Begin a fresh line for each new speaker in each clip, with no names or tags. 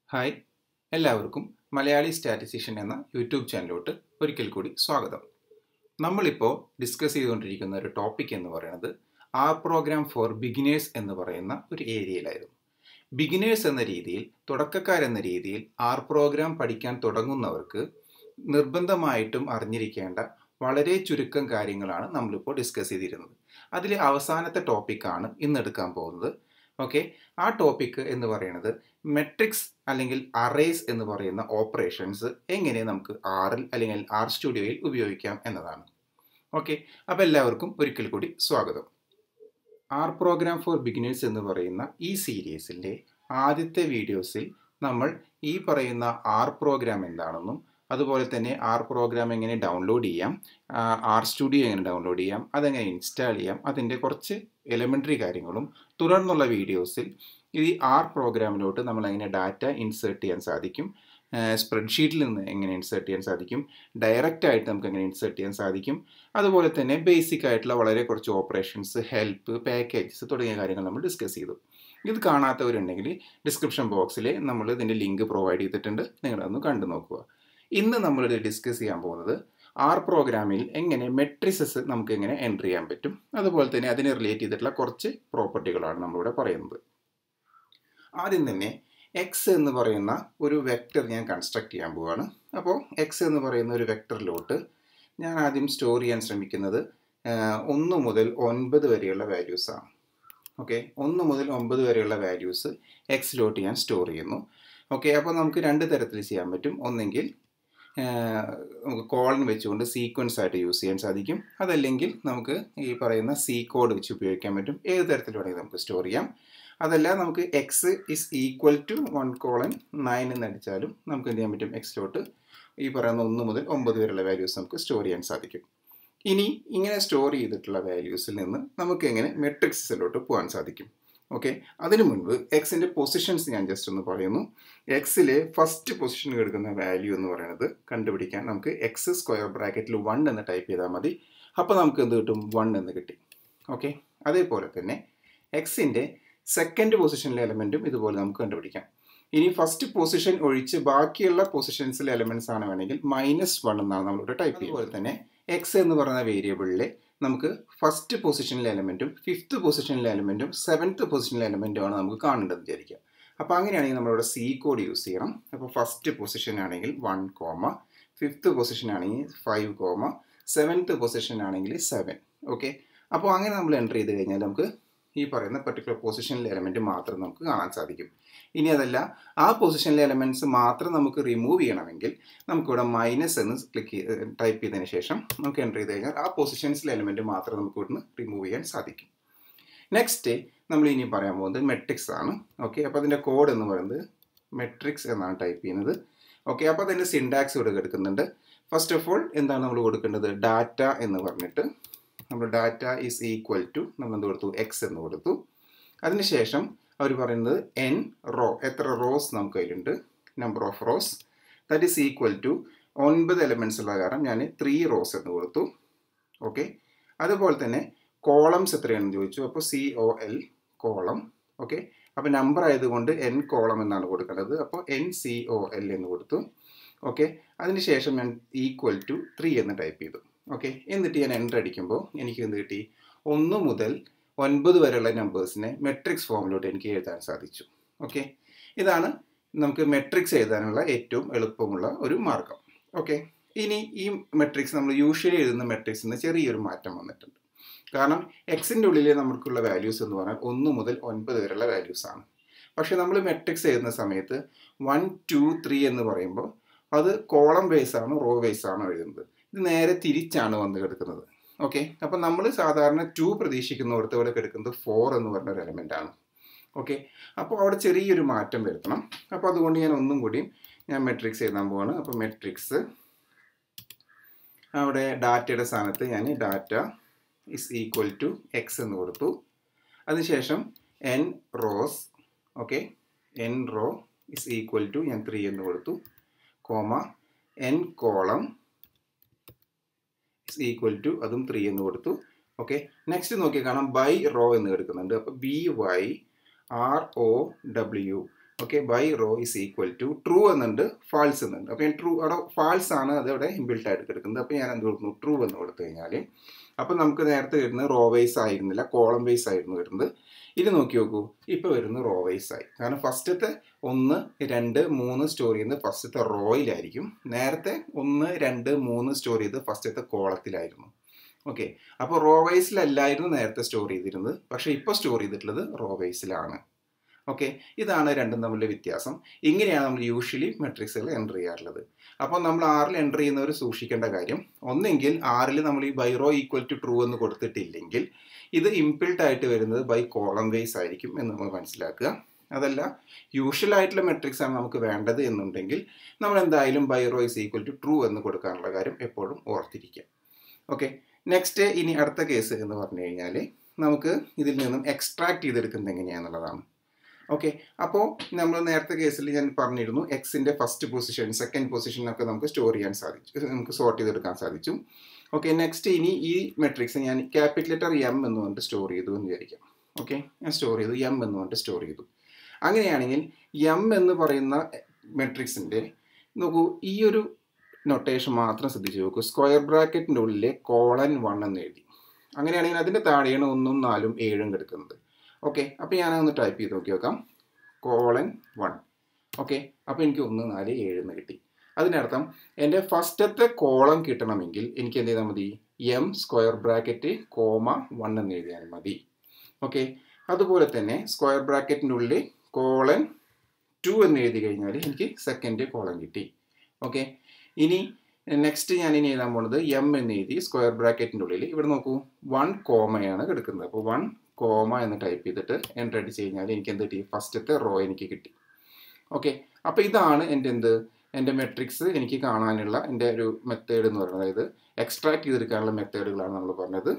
hi എല്ലാവർക്കും Malayali statistician എന്ന YouTube ചാനലിലോട്ട് ഒരിക്കൽ കൂടി സ്വാഗതം നമ്മളിപ്പോൾ ഡിസ്കസ് ചെയ്തുകൊണ്ടിരിക്കുന്ന ഒരു ടോപ്പിക് എന്ന് പറയുന്നത് ആർ പ്രോഗ്രാം ഫോർ ബിഗിനേഴ്സ് എന്ന് പറയുന്ന ഒരു ഏരിയയിലായിരുന്നു ബിഗിനേഴ്സ് എന്ന രീതിയിൽ തുടക്കക്കാരെന്ന രീതിയിൽ ആർ പ്രോഗ്രാം പഠിക്കാൻ തുടങ്ങുന്നവർക്ക് നിർബന്ധമായിട്ടും അറിഞ്ഞിരിക്കേണ്ട വളരെ ചുരുക്കം കാര്യങ്ങളാണ് നമ്മളിപ്പോൾ ഡിസ്കസ് ചെയ്തിരുന്നത് അതിലെ അവസാനത്തെ ടോപ്പിക്കാണ് ഇന്ന് എടുക്കാൻ പോകുന്നത് ഓക്കെ ആ ടോപ്പിക്ക് എന്ന് പറയുന്നത് മെട്രിക്സ് അല്ലെങ്കിൽ അറേസ് എന്ന് പറയുന്ന ഓപ്പറേഷൻസ് എങ്ങനെ നമുക്ക് ആറിൽ അല്ലെങ്കിൽ ആർ സ്റ്റുഡിയോയിൽ ഉപയോഗിക്കാം എന്നതാണ് ഓക്കെ അപ്പോൾ എല്ലാവർക്കും ഒരിക്കൽ കൂടി സ്വാഗതം ആർ പ്രോഗ്രാം ഫോർ ബിഗിനേഴ്സ് എന്ന് പറയുന്ന ഈ സീരീസിൻ്റെ ആദ്യത്തെ വീഡിയോസിൽ നമ്മൾ ഈ പറയുന്ന ആർ പ്രോഗ്രാം എന്താണെന്നും അതുപോലെ തന്നെ ആർ പ്രോഗ്രാം എങ്ങനെ ഡൗൺലോഡ് ചെയ്യാം ആർ സ്റ്റുഡിയോ എങ്ങനെ ഡൗൺലോഡ് ചെയ്യാം അതെങ്ങനെ ഇൻസ്റ്റാൾ ചെയ്യാം അതിൻ്റെ കുറച്ച് എലിമെൻ്ററി കാര്യങ്ങളും തുടർന്നുള്ള വീഡിയോസിൽ ഈ ആർ പ്രോഗ്രാമിലോട്ട് നമ്മൾ എങ്ങനെ ഡാറ്റ ഇൻസേർട്ട് ചെയ്യാൻ സാധിക്കും സ്പ്രെഡ്ഷീറ്റിൽ നിന്ന് എങ്ങനെ ഇൻസേർട്ട് ചെയ്യാൻ സാധിക്കും ഡയറക്റ്റ് ആയിട്ട് നമുക്ക് എങ്ങനെ ഇൻസേർട്ട് ചെയ്യാൻ സാധിക്കും അതുപോലെ തന്നെ ബേസിക് ആയിട്ടുള്ള വളരെ കുറച്ച് ഓപ്പറേഷൻസ് ഹെൽപ്പ് പാക്കേജസ് തുടങ്ങിയ കാര്യങ്ങൾ നമ്മൾ ഡിസ്കസ് ചെയ്തു ഇത് കാണാത്തവരുണ്ടെങ്കിൽ ഡിസ്ക്രിപ്ഷൻ ബോക്സിൽ നമ്മൾ ഇതിൻ്റെ ലിങ്ക് പ്രൊവൈഡ് ചെയ്തിട്ടുണ്ട് നിങ്ങളതൊന്ന് കണ്ടു നോക്കുക ഇന്ന് നമ്മളിത് ഡിസ്കസ് ചെയ്യാൻ പോകുന്നത് ആർ പ്രോഗ്രാമിൽ എങ്ങനെ മെട്രിസസ് നമുക്ക് എങ്ങനെ എൻ്റർ ചെയ്യാൻ പറ്റും അതുപോലെ തന്നെ അതിനെ റിലേറ്റ് ചെയ്തിട്ടുള്ള കുറച്ച് പ്രോപ്പർട്ടികളാണ് നമ്മളിവിടെ പറയുന്നത് ആദ്യം തന്നെ എക്സ് എന്ന് പറയുന്ന ഒരു വെക്റ്റർ ഞാൻ കൺസ്ട്രക്ട് ചെയ്യാൻ പോവുകയാണ് അപ്പോൾ എക്സ് എന്ന് പറയുന്ന ഒരു വെക്റ്ററിലോട്ട് ഞാൻ ആദ്യം സ്റ്റോർ ചെയ്യാൻ ശ്രമിക്കുന്നത് ഒന്ന് മുതൽ ഒൻപത് വരെയുള്ള വാല്യൂസാണ് ഓക്കെ ഒന്ന് മുതൽ ഒമ്പത് വരെയുള്ള വാല്യൂസ് എക്സിലോട്ട് ഞാൻ സ്റ്റോർ ചെയ്യുന്നു ഓക്കെ അപ്പോൾ നമുക്ക് രണ്ട് തരത്തിൽ ചെയ്യാൻ പറ്റും ഒന്നെങ്കിൽ നമുക്ക് കോളൻ വെച്ചുകൊണ്ട് സീക്വൻസ് ആയിട്ട് യൂസ് ചെയ്യാൻ സാധിക്കും അതല്ലെങ്കിൽ നമുക്ക് ഈ പറയുന്ന സി കോഡ് വെച്ച് ഉപയോഗിക്കാൻ പറ്റും ഏത് തരത്തിൽ വേണമെങ്കിൽ നമുക്ക് സ്റ്റോർ ചെയ്യാം അതല്ല നമുക്ക് X is equal to one colon nine എന്ന് അടിച്ചാലും നമുക്ക് എന്ത് ചെയ്യാൻ പറ്റും എക്സിലോട്ട് ഈ പറയുന്ന ഒന്ന് മുതൽ ഒമ്പത് വരെയുള്ള വാല്യൂസ് നമുക്ക് സ്റ്റോർ ചെയ്യാൻ സാധിക്കും ഇനി ഇങ്ങനെ സ്റ്റോർ ചെയ്തിട്ടുള്ള വാല്യൂസിൽ നിന്ന് നമുക്ക് എങ്ങനെ മെട്രിക്സിലോട്ട് പോകാൻ സാധിക്കും ഓക്കെ അതിനു മുൻപ് എക്സിൻ്റെ പൊസിഷൻസ് ഞാൻ ജസ്റ്റ് ഒന്ന് പറയുന്നു എക്സിലെ ഫസ്റ്റ് പൊസിഷൻ എടുക്കുന്ന വാല്യൂ എന്ന് പറയുന്നത് കണ്ടുപിടിക്കാൻ നമുക്ക് എക്സ് സ്ക്വയർ ബ്രാക്കറ്റിൽ വൺ എന്ന് ടൈപ്പ് ചെയ്താൽ മതി അപ്പോൾ നമുക്ക് എന്ത് കിട്ടും വൺ എന്ന് കിട്ടി ഓക്കെ അതേപോലെ തന്നെ എക്സിൻ്റെ സെക്കൻഡ് പൊസിഷനിലെ എലമെൻറ്റും ഇതുപോലെ നമുക്ക് കണ്ടുപിടിക്കാം ഇനി ഫസ്റ്റ് പൊസിഷൻ ഒഴിച്ച് ബാക്കിയുള്ള പൊസിഷൻസിലെ എലമെൻറ്റ്സ് ആണ് വേണമെങ്കിൽ മൈനസ് വൺ എന്നാണ് നമ്മളിവിടെ ടൈപ്പ് ചെയ്യുന്നത് അതുപോലെ തന്നെ എക്സ് എന്ന് പറയുന്ന വേരിയബിളിലെ നമുക്ക് ഫസ്റ്റ് പൊസിഷനിലെ എലമെൻറ്റും ഫിഫ്ത്ത് പൊസിഷനിലെ എലമെൻറ്റും സെവൻത്ത് പൊസിഷനിലെ എലമെൻറ്റും ആണ് നമുക്ക് കാണേണ്ടത് വിചാരിക്കുക അപ്പോൾ അങ്ങനെയാണെങ്കിൽ നമ്മളിവിടെ സി കോഡ് യൂസ് ചെയ്യണം അപ്പോൾ ഫസ്റ്റ് പൊസിഷൻ ആണെങ്കിൽ വൺ കോമ ഫിഫ്ത്ത് പൊസിഷൻ ആണെങ്കിൽ ഫൈവ് കോമ സെവൻത്ത് പൊസിഷൻ ആണെങ്കിൽ സെവൻ ഓക്കെ അപ്പോൾ അങ്ങനെ നമ്മൾ എൻ്റർ ചെയ്ത് കഴിഞ്ഞാൽ നമുക്ക് ഈ പറയുന്ന പെർട്ടിക്കുലർ പൊസിഷനിലെ എലമെൻറ്റ് മാത്രം നമുക്ക് കാണാൻ സാധിക്കും ഇനി അതല്ല ആ പൊസിഷനിലെ എലമെൻറ്റ്സ് മാത്രം നമുക്ക് റിമൂവ് ചെയ്യണമെങ്കിൽ നമുക്കിവിടെ മൈനസ് എന്ന് ക്ലിക്ക് ചെയ്ത് ടൈപ്പ് ചെയ്തതിന് ശേഷം നമുക്ക് എൻ്റർ ചെയ്ത് കഴിഞ്ഞാൽ ആ പൊസിഷൻസിലെ എലമെൻറ്റ് മാത്രം നമുക്ക് ഇവിടുന്ന് റിമൂവ് ചെയ്യാൻ സാധിക്കും നെക്സ്റ്റ് നമ്മൾ ഇനി പറയാൻ പോകുന്നത് മെട്രിക്സ് ആണ് ഓക്കെ അപ്പോൾ അതിൻ്റെ കോഡ് എന്ന് പറയുന്നത് മെട്രിക്സ് എന്നാണ് ടൈപ്പ് ചെയ്യുന്നത് ഓക്കെ അപ്പോൾ അതിൻ്റെ സിൻഡാക്സ് ഇവിടെ എടുക്കുന്നുണ്ട് ഫസ്റ്റ് ഓഫ് ഓൾ എന്താണ് നമ്മൾ കൊടുക്കേണ്ടത് ഡാറ്റ എന്ന് പറഞ്ഞിട്ട് നമ്മൾ ഡാറ്റ ഈസ് ഈക്വൽ ടു നമ്മൾ എന്ത് കൊടുത്തു എക്സ് എന്ന് കൊടുത്തു അതിനുശേഷം അവർ പറയുന്നത് എൻ റോ എത്ര റോസ് നമുക്ക് കയ്യിലുണ്ട് number of rows that is equal to ഒൻപത് എലമെൻറ്റ്സ് ഉള്ള കാരണം ഞാൻ ത്രീ റോസ് എന്ന് കൊടുത്തു ഓക്കെ അതുപോലെ തന്നെ കോളംസ് എത്രയാണെന്ന് ചോദിച്ചു അപ്പോൾ C O L column okay അപ്പോൾ നമ്പർ ആയതുകൊണ്ട് എൻ കോളം എന്നാണ് കൊടുക്കേണ്ടത് അപ്പോൾ എൻ സി ഒ എൽ എന്ന് കൊടുത്തു ഓക്കെ അതിനുശേഷം ഞാൻ ഈക്വൽ ടു ത്രീ എന്ന് ടൈപ്പ് ചെയ്തു ഓക്കെ എന്നിട്ട് ഞാൻ എൻ്റർ അടിക്കുമ്പോൾ എനിക്ക് എന്ത് കിട്ടി ഒന്ന് മുതൽ ഒൻപത് വരെയുള്ള നമ്പേഴ്സിനെ മെട്രിക്സ് ഫോമിലോട്ട് എനിക്ക് എഴുതാൻ സാധിച്ചു ഓക്കെ ഇതാണ് നമുക്ക് മെട്രിക്സ് എഴുതാനുള്ള ഏറ്റവും എളുപ്പമുള്ള ഒരു മാർഗം ഓക്കെ ഇനി ഈ മെട്രിക്സ് നമ്മൾ യൂഷ്വലി എഴുതുന്ന മെട്രിക്സിന് ചെറിയൊരു മാറ്റം വന്നിട്ടുണ്ട് കാരണം എക്സിൻ്റെ ഉള്ളിലെ നമുക്കുള്ള വാല്യൂസ് എന്ന് പറഞ്ഞാൽ ഒന്ന് മുതൽ ഒൻപത് വരെയുള്ള വാല്യൂസ് ആണ് പക്ഷേ നമ്മൾ മെട്രിക്സ് എഴുതുന്ന സമയത്ത് വൺ ടു ത്രീ എന്ന് പറയുമ്പോൾ അത് കോളം ബേസ് ആണ് റോ ബേസ് ആണ് എഴുതുന്നത് ഇത് നേരെ തിരിച്ചാണ് വന്ന് കിടക്കുന്നത് ഓക്കെ അപ്പം നമ്മൾ സാധാരണ ടു പ്രതീക്ഷിക്കുന്നിടത്ത് ഇവിടെ കിടക്കുന്നത് ഫോർ എന്ന് പറഞ്ഞ ഒരു എലമെൻ്റ് ആണ് ഓക്കെ അപ്പോൾ അവിടെ ചെറിയൊരു മാറ്റം വരുത്തണം അപ്പോൾ അതുകൊണ്ട് ഞാൻ ഒന്നും കൂടി ഞാൻ മെട്രിക്സ് എഴുതാൻ പോവാണ് അപ്പോൾ മെട്രിക്സ് അവിടെ ഡാറ്റയുടെ സ്ഥാനത്ത് ഞാൻ data is equal to X എന്ന് കൊടുത്തു അതിനുശേഷം N rows okay N row is equal to ഞാൻ ത്രീ എന്ന് കൊടുത്തു comma N column is equal to അതും ത്രീ എന്ന് കൊടുത്തു ഓക്കെ നെക്സ്റ്റ് നോക്കി കാണാം ബൈ റോ എന്ന് എടുക്കുന്നുണ്ട് അപ്പോൾ B Y R O W okay by row is equal to true എന്നുണ്ട് ഫാൾസ് എന്നുണ്ട് അപ്പോൾ ഞാൻ ട്രൂ അവിടെ ഫാൾസ് ആണ് അത് അവിടെ ഇൻബിൽട്ട് ആയിട്ട് കിടക്കുന്നത് അപ്പോൾ ഞാൻ എന്ത് കൊടുക്കുന്നു ട്രൂ എന്ന് കൊടുത്തു കഴിഞ്ഞാൽ അപ്പോൾ നമുക്ക് നേരത്തെ വരുന്നത് റോ വൈസ് ആയിരുന്നില്ല കോളം വൈസ് ആയിരുന്നു വരുന്നത് ഇത് നോക്കി നോക്കൂ ഇപ്പോൾ വരുന്നത് റോ വൈസ് ആയി കാരണം ഫസ്റ്റത്തെ ഒന്ന് രണ്ട് മൂന്ന് സ്റ്റോർ ചെയ്യുന്നത് ഫസ്റ്റത്തെ റോയിലായിരിക്കും നേരത്തെ ഒന്ന് രണ്ട് മൂന്ന് സ്റ്റോർ ചെയ്ത് ഫസ്റ്റത്തെ കോളത്തിലായിരുന്നു ഓക്കെ അപ്പോൾ റോ വൈസിലല്ലായിരുന്നു നേരത്തെ സ്റ്റോർ ചെയ്തിരുന്നത് പക്ഷേ ഇപ്പോൾ സ്റ്റോർ ചെയ്തിട്ടുള്ളത് റോ വൈസിലാണ് ഓക്കെ ഇതാണ് രണ്ടും തമ്മിലുള്ള വ്യത്യാസം ഇങ്ങനെയാണ് നമ്മൾ യൂഷ്വലി മെട്രിക്സുകൾ എൻ്റർ ചെയ്യാറുള്ളത് അപ്പോൾ നമ്മൾ ആറിൽ എൻ്റർ ചെയ്യുന്നവർ സൂക്ഷിക്കേണ്ട കാര്യം ഒന്നെങ്കിൽ ആറിൽ നമ്മൾ ഈ by row equal to true എന്ന് കൊടുത്തിട്ടില്ലെങ്കിൽ ഇത് ഇംപിൾട്ട് ആയിട്ട് വരുന്നത് ബൈ കോളം വേസ് ആയിരിക്കും എന്ന് നമ്മൾ മനസ്സിലാക്കുക അതല്ല യൂഷ്വൽ ആയിട്ടുള്ള മെട്രിക്സ് ആണ് നമുക്ക് വേണ്ടത് എന്നുണ്ടെങ്കിൽ നമ്മൾ എന്തായാലും by row is equal to true എന്ന് കൊടുക്കാനുള്ള കാര്യം എപ്പോഴും ഓർത്തിരിക്കുക ഓക്കെ നെക്സ്റ്റ് ഇനി അടുത്ത കേസ് എന്ന് പറഞ്ഞു കഴിഞ്ഞാൽ നമുക്ക് ഇതിൽ നിന്നും എക്സ്ട്രാക്ട് ചെയ്തെടുക്കുന്നത് എങ്ങനെയാണെന്നുള്ളതാണ് ഓക്കെ അപ്പോൾ നമ്മൾ നേരത്തെ കേസിൽ ഞാൻ പറഞ്ഞിരുന്നു എക്സിൻ്റെ ഫസ്റ്റ് പൊസിഷൻ സെക്കൻഡ് പൊസിഷനൊക്കെ നമുക്ക് സ്റ്റോർ ചെയ്യാൻ സാധിച്ചു നമുക്ക് സോർട്ട് ചെയ്തെടുക്കാൻ സാധിച്ചു ഓക്കെ നെക്സ്റ്റ് ഇനി ഈ മെട്രിക്സ് ഞാൻ ക്യാപിറ്റൽ ലെറ്റർ എം എന്ന് പറഞ്ഞിട്ട് സ്റ്റോർ ചെയ്തു എന്ന് വിചാരിക്കാം ഓക്കെ ഞാൻ സ്റ്റോർ ചെയ്തു എം എന്ന് പറഞ്ഞിട്ട് സ്റ്റോർ ചെയ്തു അങ്ങനെയാണെങ്കിൽ എം എന്ന് പറയുന്ന മെട്രിക്സിൻ്റെ നോക്കൂ ഈ ഒരു നൊട്ടേഷൻ മാത്രം ശ്രദ്ധിച്ച് നോക്കൂ സ്ക്വയർ ബ്രാക്കറ്റിൻ്റെ ഉള്ളിലെ കോളൻ വൺ എന്ന് എഴുതി അങ്ങനെയാണെങ്കിൽ അതിൻ്റെ താഴെയാണ് ഒന്നും നാലും ഏഴും കിടക്കുന്നത് ഓക്കെ അപ്പോൾ ഞാനതൊന്ന് ടൈപ്പ് ചെയ്ത് നോക്കി നോക്കാം കോളൻ വൺ ഓക്കെ അപ്പോൾ എനിക്ക് ഒന്ന് നാല് ഏഴ് എന്ന് കിട്ടി അതിനർത്ഥം എൻ്റെ ഫസ്റ്റത്തെ കോളം കിട്ടണമെങ്കിൽ എനിക്ക് എന്ത് ചെയ്താൽ മതി M square bracket comma one എന്ന് എഴുതിയാൽ മതി ഓക്കെ അതുപോലെ തന്നെ സ്ക്വയർ ബ്രാക്കറ്റിൻ്റെ ഉള്ളിൽ കോളൻ ടു എന്ന് എഴുതി കഴിഞ്ഞാൽ എനിക്ക് സെക്കൻഡ് കോളം കിട്ടി ഓക്കെ ഇനി നെക്സ്റ്റ് ഞാൻ ഇനി എഴുതാൻ പോകുന്നത് എം എന്ന് എഴുതി സ്ക്വയർ ബ്രാക്കറ്റിൻ്റെ ഉള്ളിൽ ഇവിടെ നോക്കൂ വൺ കോമയാണ് കിടക്കുന്നത് അപ്പോൾ വൺ കോമ എന്ന് ടൈപ്പ് ചെയ്തിട്ട് എൻ്റർ അടിച്ച് കഴിഞ്ഞാൽ എനിക്ക് എന്ത് കിട്ടി ഫസ്റ്റത്തെ റോ എനിക്ക് കിട്ടി ഓക്കെ അപ്പോൾ ഇതാണ് എൻ്റെ എന്ത് എൻ്റെ മെട്രിക്സ് എനിക്ക് കാണാനുള്ള എൻ്റെ ഒരു മെത്തേഡ് എന്ന് പറയുന്നത് അതായത് എക്സ്ട്രാക്ട് ചെയ്തെടുക്കാനുള്ള മെത്തേഡുകളാണ് നമ്മൾ പറഞ്ഞത്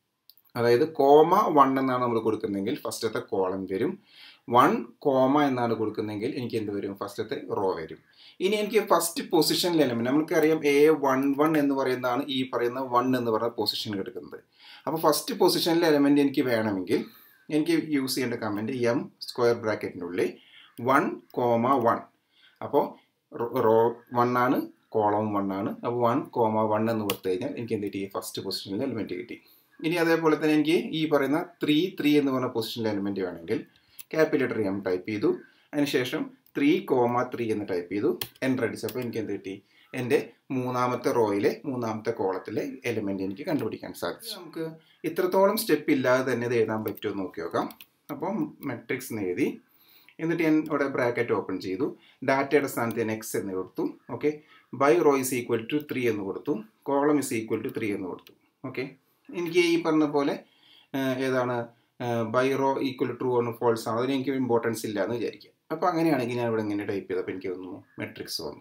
അതായത് കോമ വൺ എന്നാണ് നമ്മൾ കൊടുക്കുന്നതെങ്കിൽ ഫസ്റ്റത്തെ കോളം വരും വൺ കോമ എന്നാണ് കൊടുക്കുന്നതെങ്കിൽ എനിക്ക് എന്ത് വരും ഫസ്റ്റത്തെ റോ വരും ഇനി എനിക്ക് ഫസ്റ്റ് പൊസിഷനിൽ എലമെന്റ് നമുക്കറിയാം എ വൺ വൺ എന്ന് പറയുന്നതാണ് ഈ പറയുന്ന വൺ എന്ന് പറയുന്ന പൊസിഷൻ എടുക്കുന്നത് അപ്പോൾ ഫസ്റ്റ് പൊസിഷനിലെ എലമെന്റ് എനിക്ക് വേണമെങ്കിൽ എനിക്ക് യൂസ് ചെയ്യേണ്ട കമൻറ്റ് എം സ്ക്വയർ ബ്രാക്കറ്റിൻ്റെ ഉള്ളിൽ വൺ കോമ വൺ അപ്പോൾ റോ വൺ ആണ് കോളം വൺ ആണ് അപ്പോൾ വൺ കോമ വൺ എന്ന് കൊടുത്തു കഴിഞ്ഞാൽ എനിക്ക് എന്ത് കിട്ടി ഫസ്റ്റ് പൊസിഷനിൽ എലിമെൻറ്റ് കിട്ടി ഇനി അതേപോലെ തന്നെ എനിക്ക് ഈ പറയുന്ന ത്രീ ത്രീ എന്ന് പറഞ്ഞ പൊസിഷനിൽ എലിമെൻറ്റ് വേണമെങ്കിൽ ക്യാപിറ്റൽ എം ടൈപ്പ് ചെയ്തു അതിനുശേഷം ത്രീ കോമ ത്രീ എന്ന് ടൈപ്പ് ചെയ്തു എൻ്റർ അടിച്ചപ്പോൾ എനിക്ക് എന്ത് കിട്ടി എൻ്റെ മൂന്നാമത്തെ റോയിലെ മൂന്നാമത്തെ കോളത്തിലെ എലിമെൻ്റ് എനിക്ക് കണ്ടുപിടിക്കാൻ സാധിച്ചു നമുക്ക് ഇത്രത്തോളം സ്റ്റെപ്പ് ഇല്ലാതെ തന്നെ ഇത് എഴുതാൻ പറ്റുമോ നോക്കി നോക്കാം അപ്പോൾ മെട്രിക്സ് എന്ന് എഴുതി എന്നിട്ട് ഞാൻ ഇവിടെ ബ്രാക്കറ്റ് ഓപ്പൺ ചെയ്തു ഡാറ്റയുടെ സ്ഥാനത്ത് ഞാൻ എക്സ് എന്ന് കൊടുത്തു okay by row is equal to three എന്ന് കൊടുത്തു column is equal to three എന്ന് കൊടുത്തു ഓക്കെ എനിക്ക് ഈ പറഞ്ഞ പോലെ ഏതാണ് ബൈ റോ ഈക്വൽ ട്രൂ ആണ് ഫോൾസ് ആണ് അതിന് എനിക്ക് ഇമ്പോർട്ടൻസ് ഇല്ല എന്ന് വിചാരിക്കുക അപ്പോൾ അങ്ങനെയാണെങ്കിൽ ഞാൻ ഇവിടെ ഇങ്ങനെ ടൈപ്പ് ചെയ്തപ്പോൾ എനിക്ക് തോന്നുന്നു മെട്രിക്സ് വന്നു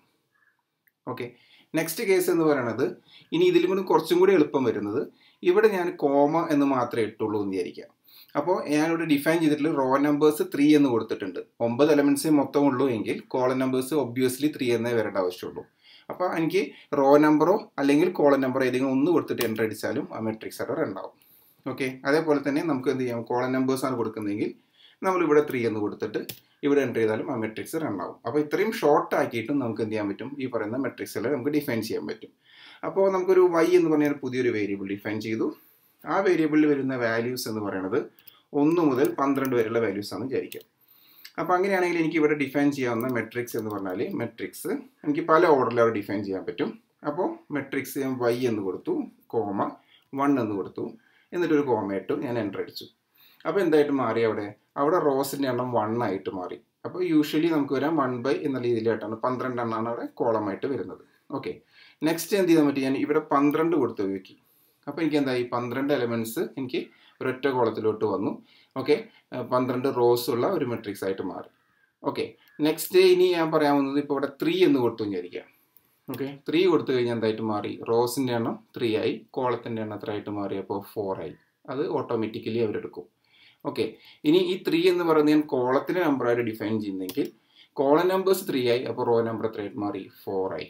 ഓക്കെ നെക്സ്റ്റ് കേസ് എന്ന് പറയുന്നത് ഇനി ഇതിലും കൂടി കുറച്ചും കൂടി എളുപ്പം വരുന്നത് ഇവിടെ ഞാൻ കോമ എന്ന് മാത്രമേ ഇട്ടുള്ളൂ എന്ന് വിചാരിക്കാം അപ്പോൾ ഞാനിവിടെ ഡിഫൈൻ ചെയ്തിട്ടുള്ള റോ നമ്പേഴ്സ് ത്രീ എന്ന് കൊടുത്തിട്ടുണ്ട് ഒമ്പത് എലമെൻറ്റ്സേ മൊത്തം ഉള്ളൂ എങ്കിൽ കോളൻ നമ്പേഴ്സ് ഒബ്വിയസ്ലി ത്രീ എന്നേ വരേണ്ട ആവശ്യമുള്ളൂ അപ്പോൾ എനിക്ക് റോ നമ്പറോ അല്ലെങ്കിൽ കോളൻ നമ്പറോ ഏതെങ്കിലും ഒന്ന് കൊടുത്തിട്ട് എൻ്റർ അടിച്ചാലും ആ മെട്രിക്സ് എറർ ഉണ്ടാവും ഓക്കെ അതേപോലെ തന്നെ നമുക്ക് എന്ത് ചെയ്യാം കോളൻ നമ്പേഴ്സാണ് കൊടുക്കുന്നതെങ്കിൽ നമ്മൾ ഇവിടെ ത്രീ എന്ന് കൊടുത്തിട്ട് ഇവിടെ എൻ്റർ ചെയ്താലും ആ മെട്രിക്സ് റൺ ആവും അപ്പോൾ ഇത്രയും ഷോർട്ട് ആക്കിയിട്ടും നമുക്ക് എന്ത് ചെയ്യാൻ പറ്റും ഈ പറയുന്ന മെട്രിക്സുകളെ നമുക്ക് ഡിഫൈൻ ചെയ്യാൻ പറ്റും അപ്പോൾ നമുക്കൊരു വൈ എന്ന് പറഞ്ഞാൽ പുതിയൊരു വേരിയബിൾ ഡിഫൈൻ ചെയ്തു ആ വേരിയബിളിൽ വരുന്ന വാല്യൂസ് എന്ന് പറയുന്നത് ഒന്ന് മുതൽ പന്ത്രണ്ട് വരെയുള്ള വാല്യൂസ് ആണ് വിചാരിക്കാം അപ്പോൾ അങ്ങനെയാണെങ്കിൽ എനിക്ക് ഇവിടെ ഡിഫൈൻ ചെയ്യാവുന്ന മെട്രിക്സ് എന്ന് പറഞ്ഞാൽ മെട്രിക്സ് എനിക്ക് പല ഓർഡറിൽ അവിടെ ഡിഫൈൻ ചെയ്യാൻ പറ്റും അപ്പോൾ മെട്രിക്സ് ഞാൻ വൈ എന്ന് കൊടുത്തു കോമ വൺ എന്ന് കൊടുത്തു എന്നിട്ട് ഒരു കോമ ഇട്ടു ഞാൻ എൻ്റർ അടിച്ചു അപ്പോൾ എന്തായിട്ട് മാറി അവിടെ അവിടെ റോസിൻ്റെ എണ്ണം വൺ ആയിട്ട് മാറി അപ്പോൾ യൂഷ്വലി നമുക്ക് വരാം വൺ ബൈ എന്ന രീതിയിലായിട്ടാണ് പന്ത്രണ്ട് എണ്ണമാണ് അവിടെ കോളമായിട്ട് വരുന്നത് ഓക്കെ നെക്സ്റ്റ് എന്ത് ചെയ്താൽ പറ്റി ഞാൻ ഇവിടെ പന്ത്രണ്ട് കൊടുത്ത് ഉപയോഗിക്കും അപ്പോൾ എനിക്ക് എന്തായി പന്ത്രണ്ട് എലമെൻറ്റ്സ് എനിക്ക് ഒരൊറ്റ കോളത്തിലോട്ട് വന്നു ഓക്കെ പന്ത്രണ്ട് റോസ് ഉള്ള ഒരു മെട്രിക്സ് ആയിട്ട് മാറി ഓക്കെ നെക്സ്റ്റ് ഇനി ഞാൻ പറയാൻ വന്നത് ഇപ്പോൾ ഇവിടെ ത്രീ എന്ന് കൊടുത്തു വിചാരിക്കാം ഓക്കെ ത്രീ കൊടുത്തു കഴിഞ്ഞാൽ എന്തായിട്ട് മാറി റോസിൻ്റെ എണ്ണം ത്രീ ആയി കോളത്തിൻ്റെ എണ്ണം എത്ര ആയിട്ട് മാറി അപ്പോൾ ഫോർ ആയി അത് ഓട്ടോമാറ്റിക്കലി അവരെടുക്കും ഓക്കെ ഇനി ഈ ത്രീ എന്ന് പറയുന്നത് ഞാൻ കോളത്തിൻ്റെ നമ്പറായിട്ട് ഡിഫൈൻ ചെയ്യുന്നെങ്കിൽ കോളം നമ്പേഴ്സ് ത്രീ ആയി അപ്പോൾ റോ നമ്പർ എത്രയായിട്ട് മാറി ഫോർ ആയി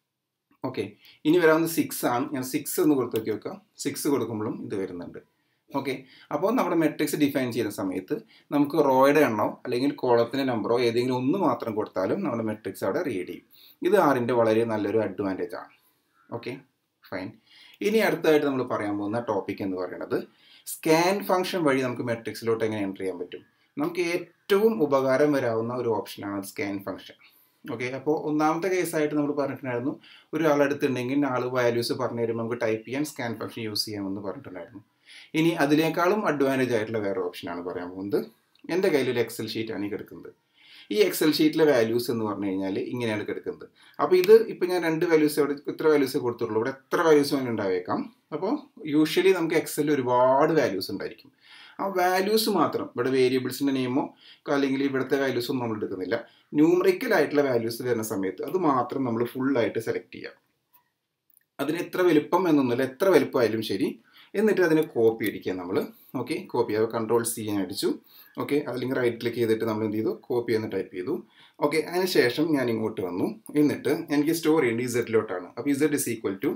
ഓക്കെ ഇനി വരാവുന്ന സിക്സ് ആണ് ഞാൻ സിക്സ് എന്ന് കൊടുത്ത് നോക്കി വെക്കാം സിക്സ് കൊടുക്കുമ്പോഴും ഇത് വരുന്നുണ്ട് ഓക്കെ അപ്പോൾ നമ്മുടെ മെട്രിക്സ് ഡിഫൈൻ ചെയ്യുന്ന സമയത്ത് നമുക്ക് റോയുടെ എണ്ണോ അല്ലെങ്കിൽ കോളത്തിൻ്റെ നമ്പറോ ഏതെങ്കിലും ഒന്ന് മാത്രം കൊടുത്താലും നമ്മുടെ മെട്രിക്സ് അവിടെ റീഡ് ചെയ്യും ഇത് ആറിൻ്റെ വളരെ നല്ലൊരു അഡ്വാൻറ്റേജ് ആണ് ഓക്കെ ഫൈൻ ഇനി അടുത്തതായിട്ട് നമ്മൾ പറയാൻ പോകുന്ന ടോപ്പിക് എന്ന് പറയുന്നത് സ്കാൻ ഫംഗ്ഷൻ വഴി നമുക്ക് മെട്രിക്സിലോട്ട് എങ്ങനെ എൻ്റർ ചെയ്യാൻ പറ്റും നമുക്ക് ഏറ്റവും ഉപകാരം വരാവുന്ന ഒരു ഓപ്ഷനാണ് സ്കാൻ ഫംഗ്ഷൻ ഓക്കെ അപ്പോൾ ഒന്നാമത്തെ കേസായിട്ട് നമ്മൾ പറഞ്ഞിട്ടുണ്ടായിരുന്നു ഒരാളെടുത്തുണ്ടെങ്കിൽ ആൾ വാല്യൂസ് പറഞ്ഞു തരുമ്പോൾ നമുക്ക് ടൈപ്പ് ചെയ്യാൻ സ്കാൻ ഫംഗ്ഷൻ യൂസ് ചെയ്യാമെന്ന് പറഞ്ഞിട്ടുണ്ടായിരുന്നു ഇനി അതിനേക്കാളും അഡ്വാൻറ്റേജ് ആയിട്ടുള്ള വേറെ ഓപ്ഷനാണ് പറയാൻ പോകുന്നത് എൻ്റെ കയ്യിൽ ഒരു എക്സൽ ഷീറ്റാണ് ഈ കിടക്കുന്നത് ഈ എക്സൽ ഷീറ്റിലെ വാല്യൂസ് എന്ന് പറഞ്ഞു കഴിഞ്ഞാൽ ഇങ്ങനെയാണ് കിടക്കുന്നത് അപ്പോൾ ഇത് ഇപ്പോൾ ഞാൻ രണ്ട് വാല്യൂസ് ഇവിടെ ഇത്ര വാല്യൂസ് കൊടുത്തിട്ടുള്ളൂ ഇവിടെ എത്ര വാല്യൂസ് വേണ്ടി ഉണ്ടായേക്കാം അപ്പോൾ യൂഷ്വലി നമുക്ക് എക്സലിൽ ഒരുപാട് വാല്യൂസ് ഉണ്ടായിരിക്കും ആ വാല്യൂസ് മാത്രം ഇവിടെ വേരിയബിൾസിൻ്റെ നെയിമോ അല്ലെങ്കിൽ ഇവിടുത്തെ വാല്യൂസ് ഒന്നും നമ്മൾ എടുക്കുന്നില്ല ന്യൂമറിക്കൽ ആയിട്ടുള്ള വാല്യൂസ് വരുന്ന സമയത്ത് അത് മാത്രം നമ്മൾ ഫുള്ളായിട്ട് സെലക്ട് ചെയ്യാം അതിന് എത്ര വലുപ്പം എന്നൊന്നുമില്ല എത്ര വലുപ്പമായാലും ശരി എന്നിട്ട് അതിനെ കോപ്പി അടിക്കുക നമ്മൾ ഓക്കെ കോപ്പി ചെയ്യുക കൺട്രോൾ സി ഞാൻ അടിച്ചു ഓക്കെ അല്ലെങ്കിൽ റൈറ്റ് ക്ലിക്ക് ചെയ്തിട്ട് നമ്മൾ എന്ത് ചെയ്തു കോപ്പി എന്ന് ടൈപ്പ് ചെയ്തു ഓക്കെ അതിന് ശേഷം ഞാൻ ഇങ്ങോട്ട് വന്നു എന്നിട്ട് എനിക്ക് സ്റ്റോർ ചെയ്യേണ്ടത് ഇസഡിലോട്ടാണ് അപ്പോൾ Z is equal to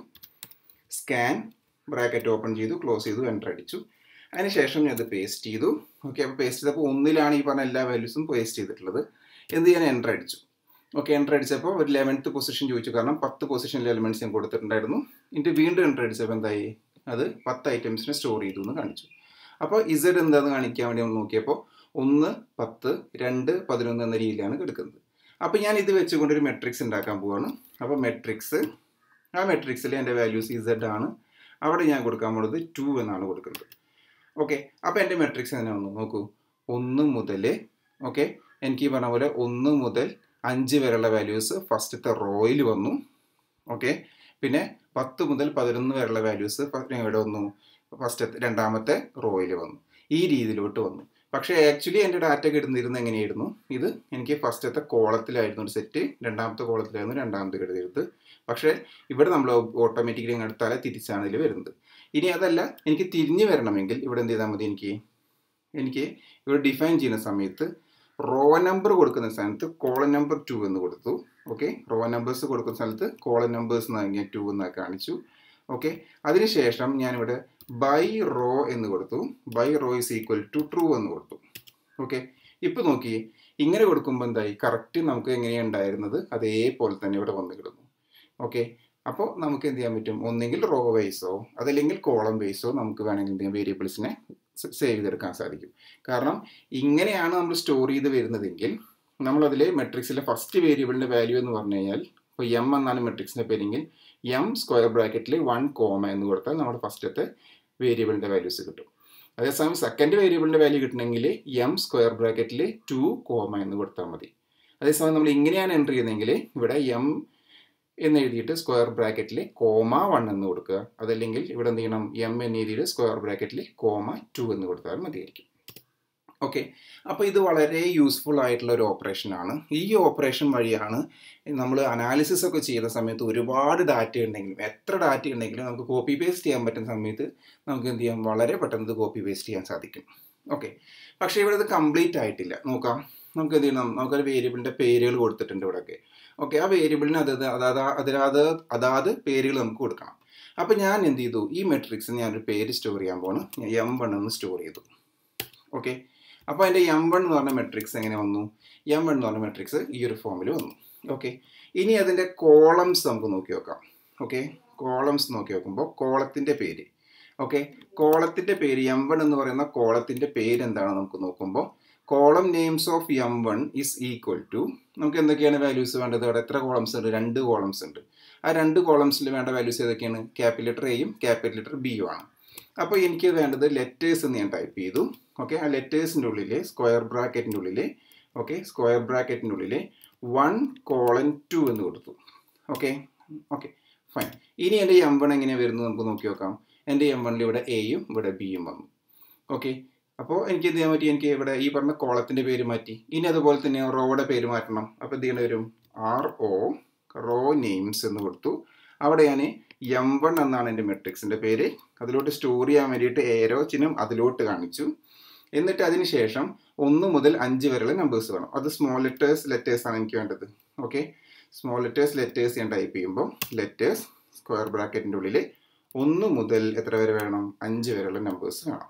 scan bracket open ചെയ്തു ക്ലോസ് ചെയ്തു എൻ്റർ അടിച്ചു അതിനുശേഷം ഞാൻ അത് പേസ്റ്റ് ചെയ്തു ഓക്കെ അപ്പോൾ പേസ്റ്റ് ചെയ്തപ്പോൾ ഒന്നിലാണ് ഈ പറഞ്ഞ എല്ലാ വാല്യൂസും പേസ്റ്റ് ചെയ്തിട്ടുള്ളത് എന്ത് ഞാൻ എൻ്റർ അടിച്ചു ഓക്കെ എൻ്റർ അടിച്ചപ്പോൾ ഒരു ലെവൻത്ത് പൊസിഷൻ ചോദിച്ചു കാരണം പത്ത് പൊസിഷനിൽ എലിമെൻറ്റ്സ് ഞാൻ കൊടുത്തിട്ടുണ്ടായിരുന്നു എന്നിട്ട് വീണ്ടും എൻ്റർ അടിച്ചപ്പോൾ എന്തായി അത് പത്ത് ഐറ്റംസിനെ സ്റ്റോർ ചെയ്തു എന്ന് കാണിച്ചു അപ്പോൾ ഇസഡ് എന്താണെന്ന് കാണിക്കാൻ വേണ്ടി നമ്മൾ നോക്കിയപ്പോൾ ഒന്ന് പത്ത് രണ്ട് പതിനൊന്ന് എന്ന രീതിയിലാണ് കിടക്കുന്നത് അപ്പോൾ ഞാൻ ഇത് വെച്ചുകൊണ്ട് ഒരു മെട്രിക്സ് ഉണ്ടാക്കാൻ പോവാണ് അപ്പോൾ മെട്രിക്സ് ആ മെട്രിക്സിൽ എൻ്റെ വാല്യൂസ് ഇസഡ് ആണ് അവിടെ ഞാൻ കൊടുക്കാൻ പോകുന്നത് ടു എന്നാണ് കൊടുക്കുന്നത് ഓക്കെ അപ്പോൾ എൻ്റെ മെട്രിക്സ് എങ്ങനെ വന്നു നോക്കൂ ഒന്ന് മുതൽ ഓക്കെ എനിക്ക് ഈ പറഞ്ഞ പോലെ ഒന്ന് മുതൽ അഞ്ച് വരെയുള്ള വാല്യൂസ് ഫസ്റ്റത്തെ റോയിൽ വന്നു ഓക്കെ പിന്നെ പത്ത് മുതൽ പതിനൊന്ന് വരെയുള്ള വാല്യൂസ് എവിടെ വന്നു ഫസ്റ്റ് രണ്ടാമത്തെ റോയിൽ വന്നു ഈ രീതിയിലോട്ട് വന്നു പക്ഷേ ആക്ച്വലി എൻ്റെ ഡാറ്റ കിടന്നിരുന്നത് എങ്ങനെയായിരുന്നു ഇത് എനിക്ക് ഫസ്റ്റത്തെ കോളത്തിലായിരുന്നു ഒരു സെറ്റ് രണ്ടാമത്തെ കോളത്തിലായിരുന്നു രണ്ടാമത്തെ കിടന്നിരുന്നത് പക്ഷേ ഇവിടെ നമ്മൾ ഓട്ടോമാറ്റിക്കലി അങ്ങ് എടുത്താലേ തിരിച്ചാണ് ഇതിൽ വരുന്നത് ഇനി അതല്ല എനിക്ക് തിരിഞ്ഞു വരണമെങ്കിൽ ഇവിടെ എന്ത് ചെയ്താൽ മതി എനിക്ക് എനിക്ക് ഇവിടെ ഡിഫൈൻ ചെയ്യുന്ന സമയത്ത് റോ നമ്പർ കൊടുക്കുന്ന സ്ഥാനത്ത് കോളൻ നമ്പർ ടു എന്ന് കൊടുത്തു ഓക്കെ റോ നമ്പേഴ്സ് കൊടുക്കുന്ന സ്ഥലത്ത് കോളൻ നമ്പേഴ്സ് എന്ന് ടു എന്ന് കാണിച്ചു ഓക്കെ അതിനുശേഷം ഞാനിവിടെ ബൈ റോ എന്ന് കൊടുത്തു by row is equal to true എന്ന് കൊടുത്തു ഓക്കെ ഇപ്പൊ നോക്കി ഇങ്ങനെ കൊടുക്കുമ്പോൾ എന്തായി കറക്റ്റ് നമുക്ക് എങ്ങനെയാണ് ഉണ്ടായിരുന്നത് അതേപോലെ തന്നെ ഇവിടെ വന്ന് കിടന്നു ഓക്കെ അപ്പോൾ നമുക്ക് എന്ത് ചെയ്യാൻ പറ്റും ഒന്നെങ്കിൽ റോ വൈസോ അതല്ലെങ്കിൽ കോളം വൈസോ നമുക്ക് വേണമെങ്കിൽ എന്ത് ചെയ്യാം വേരിയബിൾസിനെ സേവ് ചെയ്തെടുക്കാൻ സാധിക്കും കാരണം ഇങ്ങനെയാണ് നമ്മൾ സ്റ്റോർ ചെയ്ത് വരുന്നതെങ്കിൽ നമ്മളതിൽ മെട്രിക്സിലെ ഫസ്റ്റ് വേരിയബിളിൻ്റെ വാല്യൂ എന്ന് പറഞ്ഞു കഴിഞ്ഞാൽ ഇപ്പോൾ എം എന്നാണ് മെട്രിക്സിൻ്റെ പേരെങ്കിൽ എം സ്ക്വയർ ബ്രാക്കറ്റിൽ വൺ കോമ എന്ന് കൊടുത്താൽ നമ്മുടെ ഫസ്റ്റത്തെ വേരിയബിളിൻ്റെ വാല്യൂസ് കിട്ടും അതേസമയം സെക്കൻഡ് വേരിയബിളിൻ്റെ വാല്യൂ കിട്ടണമെങ്കിൽ എം സ്ക്വയർ ബ്രാക്കറ്റിൽ ടു കോമ എന്ന് കൊടുത്താൽ മതി അതേസമയം നമ്മൾ ഇങ്ങനെയാണ് എൻ്റർ ചെയ്യുന്നതെങ്കിൽ ഇവിടെ എം എന്ന് എഴുതിയിട്ട് സ്ക്വയർ ബ്രാക്കറ്റിൽ കോമ വൺ എന്ന് കൊടുക്കുക അതല്ലെങ്കിൽ ഇവിടെ എന്ത് ചെയ്യണം എം എന്ന് എഴുതിയിട്ട് സ്ക്വയർ ബ്രാക്കറ്റിൽ കോമ ടു എന്ന് കൊടുത്താൽ മതിയായിരിക്കും ഓക്കെ അപ്പോൾ ഇത് വളരെ യൂസ്ഫുൾ ആയിട്ടുള്ള ഒരു ഓപ്പറേഷനാണ് ഈ ഓപ്പറേഷൻ വഴിയാണ് നമ്മൾ അനാലിസിസ് ഒക്കെ ചെയ്യുന്ന സമയത്ത് ഒരുപാട് ഡാറ്റ ഉണ്ടെങ്കിലും എത്ര ഡാറ്റ ഉണ്ടെങ്കിലും നമുക്ക് കോപ്പി പേസ്റ്റ് ചെയ്യാൻ പറ്റുന്ന സമയത്ത് നമുക്ക് എന്ത് ചെയ്യാം വളരെ പെട്ടെന്ന് ഇത് കോപ്പി പേസ്റ്റ് ചെയ്യാൻ സാധിക്കും ഓക്കെ പക്ഷേ ഇവിടെ ഇത് കംപ്ലീറ്റ് ആയിട്ടില്ല നോക്കാം നമുക്ക് എന്ത് ചെയ്യണം നമുക്കൊരു വേരിയബിളിൻ്റെ പേരുകൾ കൊടുത്തിട്ടുണ്ട് ഇവിടെയൊക്കെ ഓക്കെ ആ വേരിയബിളിന് അത് അതാത് അതിനത് അതാത് പേരുകൾ നമുക്ക് കൊടുക്കണം അപ്പോൾ ഞാൻ എന്ത് ചെയ്തു ഈ മെട്രിക്സ് ഞാനൊരു പേര് സ്റ്റോർ ചെയ്യാൻ പോകണം എം വൺ എന്ന് സ്റ്റോർ ചെയ്തു ഓക്കെ അപ്പോൾ അതിൻ്റെ എം വൺ എന്ന് പറഞ്ഞ മെട്രിക്സ് എങ്ങനെ വന്നു എം വൺ എന്ന് പറഞ്ഞ മെട്രിക്സ് ഈ ഒരു ഫോമിൽ വന്നു ഓക്കെ ഇനി അതിൻ്റെ കോളംസ് നമുക്ക് നോക്കി നോക്കാം ഓക്കെ കോളംസ് നോക്കി നോക്കുമ്പോൾ കോളത്തിൻ്റെ പേര് ഓക്കെ കോളത്തിൻ്റെ പേര് എം വൺ എന്ന് പറയുന്ന കോളത്തിൻ്റെ പേര് എന്താണ് നമുക്ക് നോക്കുമ്പോൾ column names of M one is equal to നമുക്ക് എന്തൊക്കെയാണ് വാല്യൂസ് വേണ്ടത് അവിടെ എത്ര കോളംസ് ഉണ്ട് രണ്ട് കോളംസ് ഉണ്ട് ആ രണ്ട് കോളംസിൽ വേണ്ട വാല്യൂസ് ഏതൊക്കെയാണ് ക്യാപിറ്റൽ ലെറ്റർ എയും ക്യാപിറ്റൽ ലെറ്റർ ബിയും ആണ് അപ്പോൾ എനിക്ക് വേണ്ടത് ലെറ്റേഴ്സ് എന്ന് ഞാൻ ടൈപ്പ് ചെയ്തു ഓക്കെ ആ ലെറ്റേഴ്സിൻ്റെ ഉള്ളിൽ സ്ക്വയർ ബ്രാക്കറ്റിൻ്റെ ഉള്ളിൽ ഓക്കെ സ്ക്വയർ ബ്രാക്കറ്റിൻ്റെ ഉള്ളിൽ വൺ കോളൻ ടു എന്ന് കൊടുത്തു ഓക്കെ ഓക്കെ ഫൈൻ ഇനി എൻ്റെ എം വൺ എങ്ങനെയാണ് വരുന്നത് നമുക്ക് നോക്കി നോക്കാം എൻ്റെ എം വണ്ണിൽ ഇവിടെ എയും ഇവിടെ ബിയും വന്നു ഓക്കെ അപ്പോൾ എനിക്ക് എന്ത് ചെയ്യാൻ പറ്റി എനിക്ക് ഇവിടെ ഈ പറഞ്ഞ കോളത്തിൻ്റെ പേര് മാറ്റി ഇനി അതുപോലെ തന്നെ റോയുടെ പേര് മാറ്റണം അപ്പോൾ എന്ത് ചെയ്യേണ്ടി വരും ആർ ഒ റോ നെയിംസ് എന്ന് കൊടുത്തു അവിടെ ഞാൻ എം വൺ എന്നാണ് എൻ്റെ മെട്രിക്സിൻ്റെ പേര് അതിലോട്ട് സ്റ്റോർ ചെയ്യാൻ വേണ്ടിയിട്ട് ഏരോ ചിഹ്നം അതിലോട്ട് കാണിച്ചു എന്നിട്ട് അതിന് ശേഷം ഒന്ന് മുതൽ അഞ്ച് വരെയുള്ള നമ്പേഴ്സ് വേണം അത് സ്മോൾ ലെറ്റേഴ്സ് ലെറ്റേഴ്സ് ആണ് എനിക്ക് വേണ്ടത് ഓക്കെ സ്മോൾ ലെറ്റേഴ്സ് ലെറ്റേഴ്സ് ഞാൻ ടൈപ്പ് ചെയ്യുമ്പോൾ ലെറ്റേഴ്സ് സ്ക്വയർ ബ്രാക്കറ്റിൻ്റെ ഉള്ളിൽ ഒന്ന് മുതൽ എത്ര വരെ വേണം അഞ്ച് വരെയുള്ള നമ്പേഴ്സ് വേണം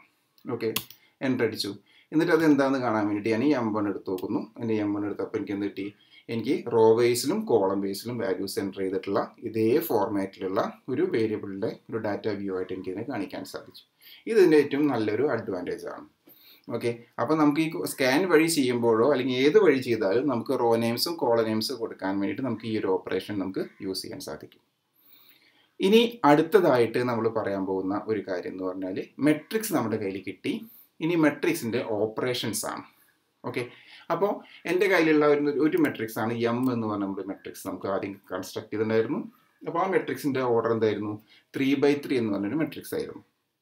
ഓക്കെ എൻ്റർ അടിച്ചു എന്നിട്ട് അത് എന്താണെന്ന് കാണാൻ വേണ്ടിയിട്ട് ഞാൻ ഈ എം വൺ എടുത്ത് നോക്കുന്നു എൻ്റെ എം വൺ എടുത്തപ്പോൾ എനിക്ക് എന്ത് കിട്ടി എനിക്ക് റോ ബേസിലും കോളം ബേസിലും വാല്യൂസ് എൻ്റർ ചെയ്തിട്ടുള്ള ഇതേ ഫോർമാറ്റിലുള്ള ഒരു വേരിയബിളിൻ്റെ ഒരു ഡാറ്റ വ്യൂ ആയിട്ട് എനിക്ക് ഇതിനെ കാണിക്കാൻ സാധിച്ചു ഇത് ഇതിൻ്റെ ഏറ്റവും നല്ലൊരു അഡ്വാൻറ്റേജ് ആണ് ഓക്കെ അപ്പോൾ നമുക്ക് ഈ സ്കാൻ വഴി ചെയ്യുമ്പോഴോ അല്ലെങ്കിൽ ഏത് വഴി ചെയ്താലും നമുക്ക് റോ നെയിംസും കോള നെയിംസും കൊടുക്കാൻ വേണ്ടിയിട്ട് നമുക്ക് ഈ ഒരു ഓപ്പറേഷൻ നമുക്ക് യൂസ് ചെയ്യാൻ സാധിക്കും ഇനി അടുത്തതായിട്ട് നമ്മൾ പറയാൻ പോകുന്ന ഒരു കാര്യം എന്ന് പറഞ്ഞാൽ മെട്രിക്സ് നമ്മുടെ കയ്യിൽ കിട്ടി ഇനി മെട്രിക്സിൻ്റെ ഓപ്പറേഷൻസ് ആണ് ഓക്കെ അപ്പോൾ എൻ്റെ കയ്യിലുള്ള ഒരു ഒരു മെട്രിക്സ് ആണ് എം എന്ന് പറഞ്ഞ നമ്മുടെ മെട്രിക്സ് നമുക്ക് ആദ്യം കൺസ്ട്രക്ട് ചെയ്തിട്ടുണ്ടായിരുന്നു അപ്പോൾ ആ മെട്രിക്സിൻ്റെ ഓർഡർ എന്തായിരുന്നു ത്രീ ബൈ ത്രീ എന്ന് പറഞ്ഞൊരു മെട്രിക്സ് ആയിരുന്നു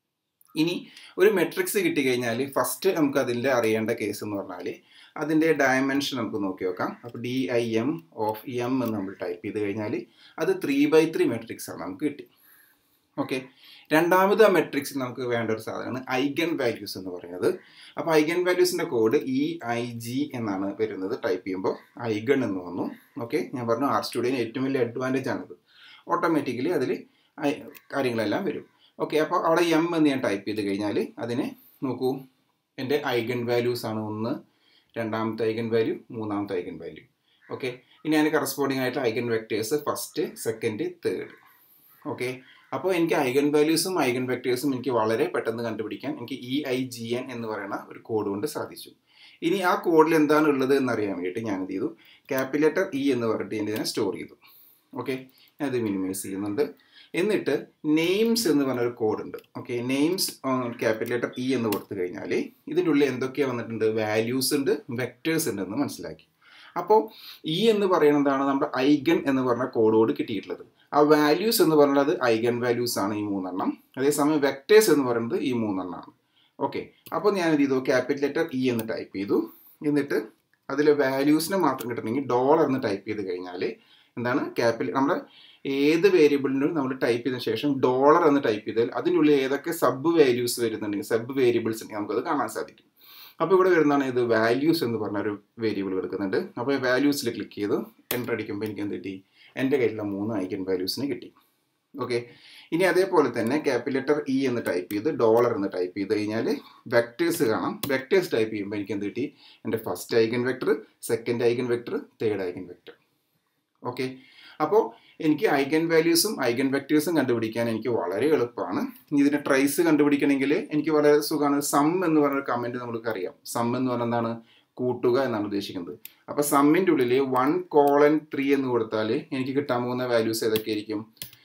ഇനി ഒരു മെട്രിക്സ് കിട്ടിക്കഴിഞ്ഞാൽ ഫസ്റ്റ് നമുക്ക് അതിൻ്റെ അറിയേണ്ട കേസ് എന്ന് പറഞ്ഞാൽ അതിൻ്റെ ഡയമെൻഷൻ നമുക്ക് നോക്കി നോക്കാം അപ്പോൾ D I M of M എന്ന് നമ്മൾ ടൈപ്പ് ചെയ്ത് കഴിഞ്ഞാൽ അത് ത്രീ ബൈ ത്രീ മെട്രിക്സ് ആണ് നമുക്ക് കിട്ടി ഓക്കെ രണ്ടാമത് ആ മെട്രിക്സ് നമുക്ക് വേണ്ട ഒരു സാധനമാണ് ഐഗൻ വാല്യൂസ് എന്ന് പറയുന്നത് അപ്പോൾ ഐഗൻ വാല്യൂസിൻ്റെ കോഡ് ഇ ഐ ജി എന്നാണ് വരുന്നത് ടൈപ്പ് ചെയ്യുമ്പോൾ ഐഗൺ എന്ന് വന്നു ഓക്കെ ഞാൻ പറഞ്ഞു ആർ സ്റ്റുഡിയോന് ഏറ്റവും വലിയ അഡ്വാൻറ്റേജ് ആണിത് ഓട്ടോമാറ്റിക്കലി അതിൽ കാര്യങ്ങളെല്ലാം വരും ഓക്കെ അപ്പോൾ അവിടെ എം എന്ന് ഞാൻ ടൈപ്പ് ചെയ്ത് കഴിഞ്ഞാൽ അതിനെ നോക്കൂ എൻ്റെ ഐഗൻ വാല്യൂസ് ആണ് ഒന്ന് രണ്ടാമത്തെ ഐഗൻ വാല്യൂ മൂന്നാമത്തെ ഐഗൻ വാല്യൂ ഓക്കെ ഇനി അതിന് കറസ്പോണ്ടിങ് ആയിട്ട് eigen vectors first second third okay അപ്പോൾ എനിക്ക് ഐഗൻ വാല്യൂസും ഐഗൻ വെക്ടേഴ്സും എനിക്ക് വളരെ പെട്ടെന്ന് കണ്ടുപിടിക്കാൻ എനിക്ക് ഇ ഐ ജി എൻ എന്ന് പറയുന്ന ഒരു കോഡ് കൊണ്ട് സാധിച്ചു ഇനി ആ കോഡിൽ എന്താണ് ഉള്ളത് എന്നറിയാൻ വേണ്ടിയിട്ട് ഞാൻ എന്ത് ചെയ്തു ക്യാപിറ്റൽ ഇ എന്ന് പറഞ്ഞിട്ട് ഞാൻ ഇതിനെ സ്റ്റോർ ചെയ്തു ഓക്കെ ഞാനത് മിനിമൈസ് ചെയ്യുന്നുണ്ട് എന്നിട്ട് നെയിംസ് എന്ന് പറഞ്ഞൊരു കോഡ് ഉണ്ട് okay names capital letter E എന്ന് കൊടുത്തു കഴിഞ്ഞാൽ ഇതിൻ്റെ ഉള്ളിൽ എന്തൊക്കെയാണ് വന്നിട്ടുണ്ട് വാല്യൂസ് ഉണ്ട് വെക്ടേഴ്സ് ഉണ്ടെന്ന് മനസ്സിലാക്കി അപ്പോൾ ഇ എന്ന് പറയുന്നതാണ് നമ്മുടെ ഐഗൻ എന്ന് പറഞ്ഞ കോഡോട് കിട്ടിയിട്ടുള്ളത് ആ വാല്യൂസ് എന്ന് പറയുന്നത് ഐഗൻ വാല്യൂസ് ആണ് ഈ മൂന്നെണ്ണം അതേസമയം വെക്ടേഴ്സ് എന്ന് പറയുന്നത് ഈ മൂന്നെണ്ണമാണ് ഓക്കെ അപ്പോൾ ഞാൻ എന്ത് ചെയ്തു ക്യാപിറ്റൽ ലെറ്റർ ഇ എന്ന് ടൈപ്പ് ചെയ്തു എന്നിട്ട് അതിലെ വാല്യൂസിനെ മാത്രം കിട്ടണമെങ്കിൽ ഡോളർ എന്ന് ടൈപ്പ് ചെയ്ത് കഴിഞ്ഞാൽ എന്താണ് ക്യാപിറ്റൽ നമ്മുടെ ഏത് വേരിയബിളിനും നമ്മൾ ടൈപ്പ് ചെയ്തതിന് ശേഷം ഡോളർ എന്ന് ടൈപ്പ് ചെയ്താൽ അതിനുള്ളിൽ ഏതൊക്കെ സബ് വാല്യൂസ് വരുന്നുണ്ടെങ്കിൽ സബ് വേരിയബിൾസ് ഉണ്ടെങ്കിൽ നമുക്കത് കാണാൻ സാധിക്കും അപ്പോൾ ഇവിടെ വരുന്നതാണ് ഇത് വാല്യൂസ് എന്ന് പറഞ്ഞ ഒരു വേരിയബിൾ എടുക്കുന്നുണ്ട് അപ്പോൾ വാല്യൂസിൽ ക്ലിക്ക് ചെയ്തു എൻ്റർ അടിക്കുമ്പോൾ എനിക്ക് എന്ത് കിട്ടി എൻ്റെ കയ്യിലുള്ള മൂന്ന് ഐക്കൺ വാല്യൂസിന് കിട്ടി ഓക്കെ ഇനി അതേപോലെ തന്നെ ക്യാപിറ്റൽ ലെറ്റർ ഇ എന്ന് ടൈപ്പ് ചെയ്ത് ഡോളർ എന്ന് ടൈപ്പ് ചെയ്ത് കഴിഞ്ഞാൽ വെക്ടേഴ്സ് കാണാം വെക്ടേഴ്സ് ടൈപ്പ് ചെയ്യുമ്പോൾ എനിക്ക് എന്ത് കിട്ടി എൻ്റെ first eigen vector second eigen vector third eigen vector okay അപ്പോൾ എനിക്ക് ഐഗൻ വാല്യൂസും ഐഗൻ വെക്ടേഴ്സും കണ്ടുപിടിക്കാൻ എനിക്ക് വളരെ എളുപ്പമാണ് ഇനി ഇതിൻ്റെ ട്രൈസ് കണ്ടുപിടിക്കണമെങ്കിൽ എനിക്ക് വളരെ സുഖമാണ് സം എന്ന് പറഞ്ഞൊരു കമൻറ്റ് നമുക്ക് അറിയാം സം എന്ന് പറഞ്ഞാൽ എന്താണ് കൂട്ടുക എന്നാണ് ഉദ്ദേശിക്കുന്നത് അപ്പോൾ സമ്മിൻ്റെ ഉള്ളിൽ വൺ കോളൻ ത്രീ എന്ന് കൊടുത്താൽ എനിക്ക് കിട്ടാൻ പോകുന്ന വാല്യൂസ് ഏതൊക്കെയായിരിക്കും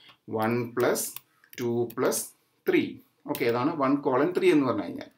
one plus two plus three okay അതാണ് വൺ കോളൻ ത്രീ എന്ന് പറഞ്ഞു കഴിഞ്ഞാൽ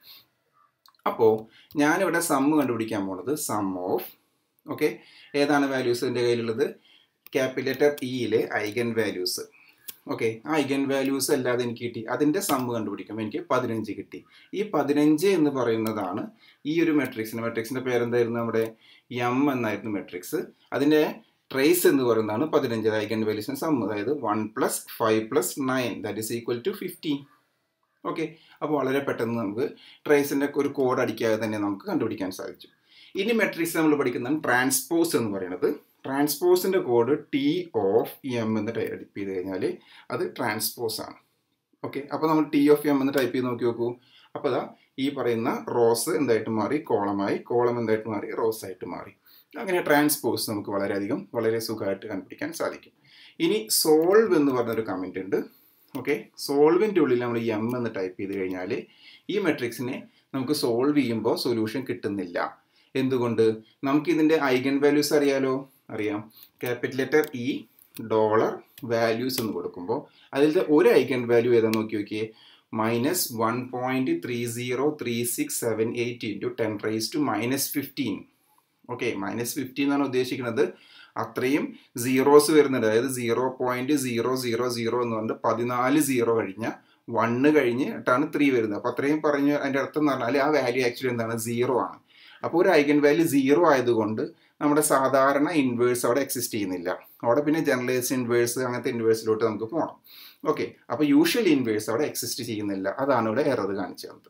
അപ്പോൾ ഞാനിവിടെ സമ്മ് കണ്ടുപിടിക്കാൻ പോണത് സം ഓഫ് ഓക്കെ ഏതാണ് വാല്യൂസ് എൻ്റെ കയ്യിലുള്ളത് ക്യാപിറ്റൽ ഇയിലെ ഐഗൻ വാല്യൂസ് ഓക്കെ ആ ഐഗൻ വാല്യൂസ് അല്ലാതെ എനിക്ക് കിട്ടി അതിൻ്റെ സമ്മ് കണ്ടുപിടിക്കുമ്പോൾ എനിക്ക് പതിനഞ്ച് കിട്ടി ഈ പതിനഞ്ച് എന്ന് പറയുന്നതാണ് ഈ ഒരു മെട്രിക്സിന് മെട്രിക്സിൻ്റെ പേരെന്തായിരുന്നു നമ്മുടെ എം എന്നായിരുന്നു മെട്രിക്സ് അതിൻ്റെ ട്രേസ് എന്ന് പറയുന്നതാണ് പതിനഞ്ച് ഐഗൻ വാല്യൂസിന് സം അതായത് one plus five plus nine that is equal to fifteen okay അപ്പോൾ വളരെ പെട്ടെന്ന് നമുക്ക് ട്രേസിൻ്റെ ഒരു കോഡ് അടിക്കാതെ തന്നെ നമുക്ക് കണ്ടുപിടിക്കാൻ സാധിച്ചു ഇനി മെട്രിക്സ് നമ്മൾ പഠിക്കുന്നതാണ് ട്രാൻസ്പോസ് എന്ന് പറയുന്നത് ട്രാൻസ്പോസിൻ്റെ കോഡ് ടി ഓഫ് എം എന്ന് ടൈപ്പ് ചെയ്ത് കഴിഞ്ഞാൽ അത് ട്രാൻസ്പോസ് ആണ് ഓക്കെ അപ്പോൾ നമ്മൾ ടി ഓഫ് എം എന്ന് ടൈപ്പ് ചെയ്ത് നോക്കി നോക്കൂ അപ്പോൾ അതാ ഈ പറയുന്ന റോസ് എന്തായിട്ട് മാറി കോളമായി കോളം എന്തായിട്ട് മാറി റോസ് ആയിട്ട് മാറി അങ്ങനെ ട്രാൻസ്പോസ് നമുക്ക് വളരെയധികം വളരെ സുഖമായിട്ട് കണ്ടുപിടിക്കാൻ സാധിക്കും ഇനി സോൾവ് എന്ന് പറഞ്ഞൊരു കമൻറ്റ് ഉണ്ട് ഓക്കെ സോൾവിൻ്റെ ഉള്ളിൽ നമ്മൾ എം എന്ന് ടൈപ്പ് ചെയ്ത് കഴിഞ്ഞാൽ ഈ മെട്രിക്സിനെ നമുക്ക് സോൾവ് ചെയ്യുമ്പോൾ സൊല്യൂഷൻ കിട്ടുന്നില്ല എന്തുകൊണ്ട് നമുക്ക് ഇതിൻ്റെ ഐഗൻ വാല്യൂസ് അറിയാലോ അറിയാം capital letter E dollar values എന്ന് കൊടുക്കുമ്പോൾ അതിലത്തെ ഒരു ഐഗൻ വാല്യൂ ഏതാ നോക്കി നോക്കിയേ minus one point three zero three six seven eight into ten raise to minus fifteen okay minus fifteen എന്നാണ് ഉദ്ദേശിക്കുന്നത് അത്രയും സീറോസ് വരുന്നുണ്ട് അതായത് zero point zero zero zero എന്ന് പറഞ്ഞിട്ട് പതിനാല് സീറോ കഴിഞ്ഞ വണ്ണ് കഴിഞ്ഞിട്ടാണ് ത്രീ വരുന്നത് അപ്പോൾ അത്രയും പറഞ്ഞ് അതിൻ്റെ അർത്ഥം എന്ന് പറഞ്ഞാൽ ആ വാല്യൂ ആക്ച്വലി എന്താണ് സീറോ ആണ് അപ്പോൾ ഒരു ഐഗൻ വാല്യൂ സീറോ ആയതുകൊണ്ട് നമ്മുടെ സാധാരണ ഇൻവേഴ്സ് അവിടെ എക്സിസ്റ്റ് ചെയ്യുന്നില്ല അവിടെ പിന്നെ ജനറലൈസ് ഇൻവേഴ്സ് അങ്ങനത്തെ ഇൻവേഴ്സിലോട്ട് നമുക്ക് പോകണം ഓക്കെ അപ്പോൾ യൂഷ്വൽ ഇൻവേഴ്സ് അവിടെ എക്സിസ്റ്റ് ചെയ്യുന്നില്ല അതാണ് ഇവിടെ എറർ കാണിച്ചു തന്നത്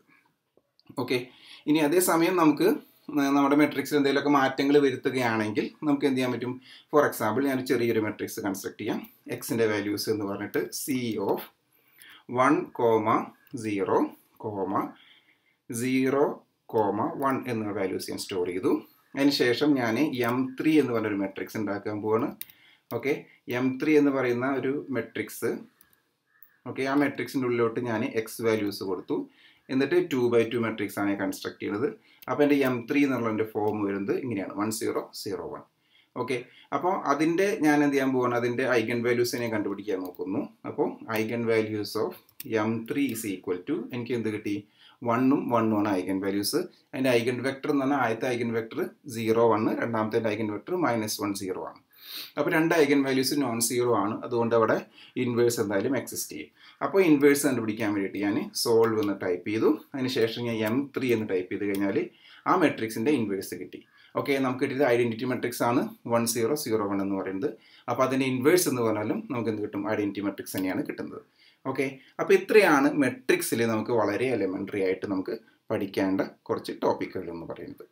ഓക്കെ ഇനി അതേസമയം നമുക്ക് നമ്മുടെ മെട്രിക്സിൽ എന്തെങ്കിലുമൊക്കെ മാറ്റങ്ങൾ വരുത്തുകയാണെങ്കിൽ നമുക്ക് എന്ത് ചെയ്യാൻ പറ്റും ഫോർ എക്സാമ്പിൾ ഞാൻ ചെറിയൊരു മെട്രിക്സ് കൺസ്ട്രക്ട് ചെയ്യാം എക്സിൻ്റെ വാല്യൂസ് എന്ന് പറഞ്ഞിട്ട് C of one comma zero comma zero comma one എന്ന വാല്യൂസ് ഞാൻ സ്റ്റോർ ചെയ്തു അതിന് ശേഷം ഞാൻ എം ത്രീ എന്ന് പറഞ്ഞൊരു മെട്രിക്സ് ഉണ്ടാക്കാൻ പോവാണ് ഓക്കെ എം ത്രീ എന്ന് പറയുന്ന ഒരു മെട്രിക്സ് ഓക്കെ ആ മെട്രിക്സിൻ്റെ ഉള്ളിലോട്ട് ഞാൻ എക്സ് വാല്യൂസ് കൊടുത്തു എന്നിട്ട് ടു ബൈ ടു മെട്രിക്സ് ആണ് കൺസ്ട്രക്ട് ചെയ്യുന്നത് അപ്പോൾ എൻ്റെ എം ത്രീ എന്നുള്ള എൻ്റെ ഫോം വരുന്നത് ഇങ്ങനെയാണ് one zero zero one okay അപ്പോൾ അതിൻ്റെ ഞാൻ എന്ത് ചെയ്യാൻ പോവാണ് അതിൻ്റെ ഐഗൻ വാല്യൂസിനെ കണ്ടുപിടിക്കാൻ നോക്കുന്നു അപ്പോൾ eigen values of M three is equal to എനിക്ക് എന്ത് കിട്ടി വണ്ണും വണ്ണും ആണ് ഐഗൻ വാല്യൂസ് അതിൻ്റെ ഐഗൻ വെക്ടർ എന്ന് പറഞ്ഞാൽ ആദ്യത്തെ ഐഗൻ വെക്ടർ സീറോ വണ്ണ് രണ്ടാമത്തെ eigen vector minus one zero ആണ് അപ്പോൾ രണ്ട് ഐഗൻ വാല്യൂസ് നോൺ സീറോ ആണ് അതുകൊണ്ട് അവിടെ ഇൻവേഴ്സ് എന്തായാലും എക്സിസ്റ്റ് ചെയ്യും അപ്പോൾ ഇൻവേഴ്സ് കണ്ടുപിടിക്കാൻ വേണ്ടിയിട്ട് ഞാൻ സോൾവ് എന്ന് ടൈപ്പ് ചെയ്തു അതിനുശേഷം ഞാൻ എം ത്രീ എന്ന് ടൈപ്പ് ചെയ്ത് കഴിഞ്ഞാൽ ആ മെട്രിക്സിൻ്റെ ഇൻവേഴ്സ് കിട്ടി ഓക്കെ നമുക്ക് കിട്ടിയത് ഐഡൻറ്റിറ്റി മെട്രിക്സ് ആണ് വൺ സീറോ സീറോ വൺ എന്ന് പറയുന്നത് അപ്പോൾ അതിൻ്റെ ഇൻവേഴ്സ് എന്ന് പറഞ്ഞാലും നമുക്ക് എന്ത് കിട്ടും ഐഡൻറ്റിറ്റി മെട്രിക്സ് തന്നെയാണ് കിട്ടുന്നത് ഓക്കെ അപ്പോൾ ഇത്രയാണ് മെട്രിക്സിൽ നമുക്ക് വളരെ എലിമെൻ്ററി ആയിട്ട് നമുക്ക് പഠിക്കേണ്ട കുറച്ച് ടോപ്പിക്കുകൾ എന്ന് പറയുന്നത്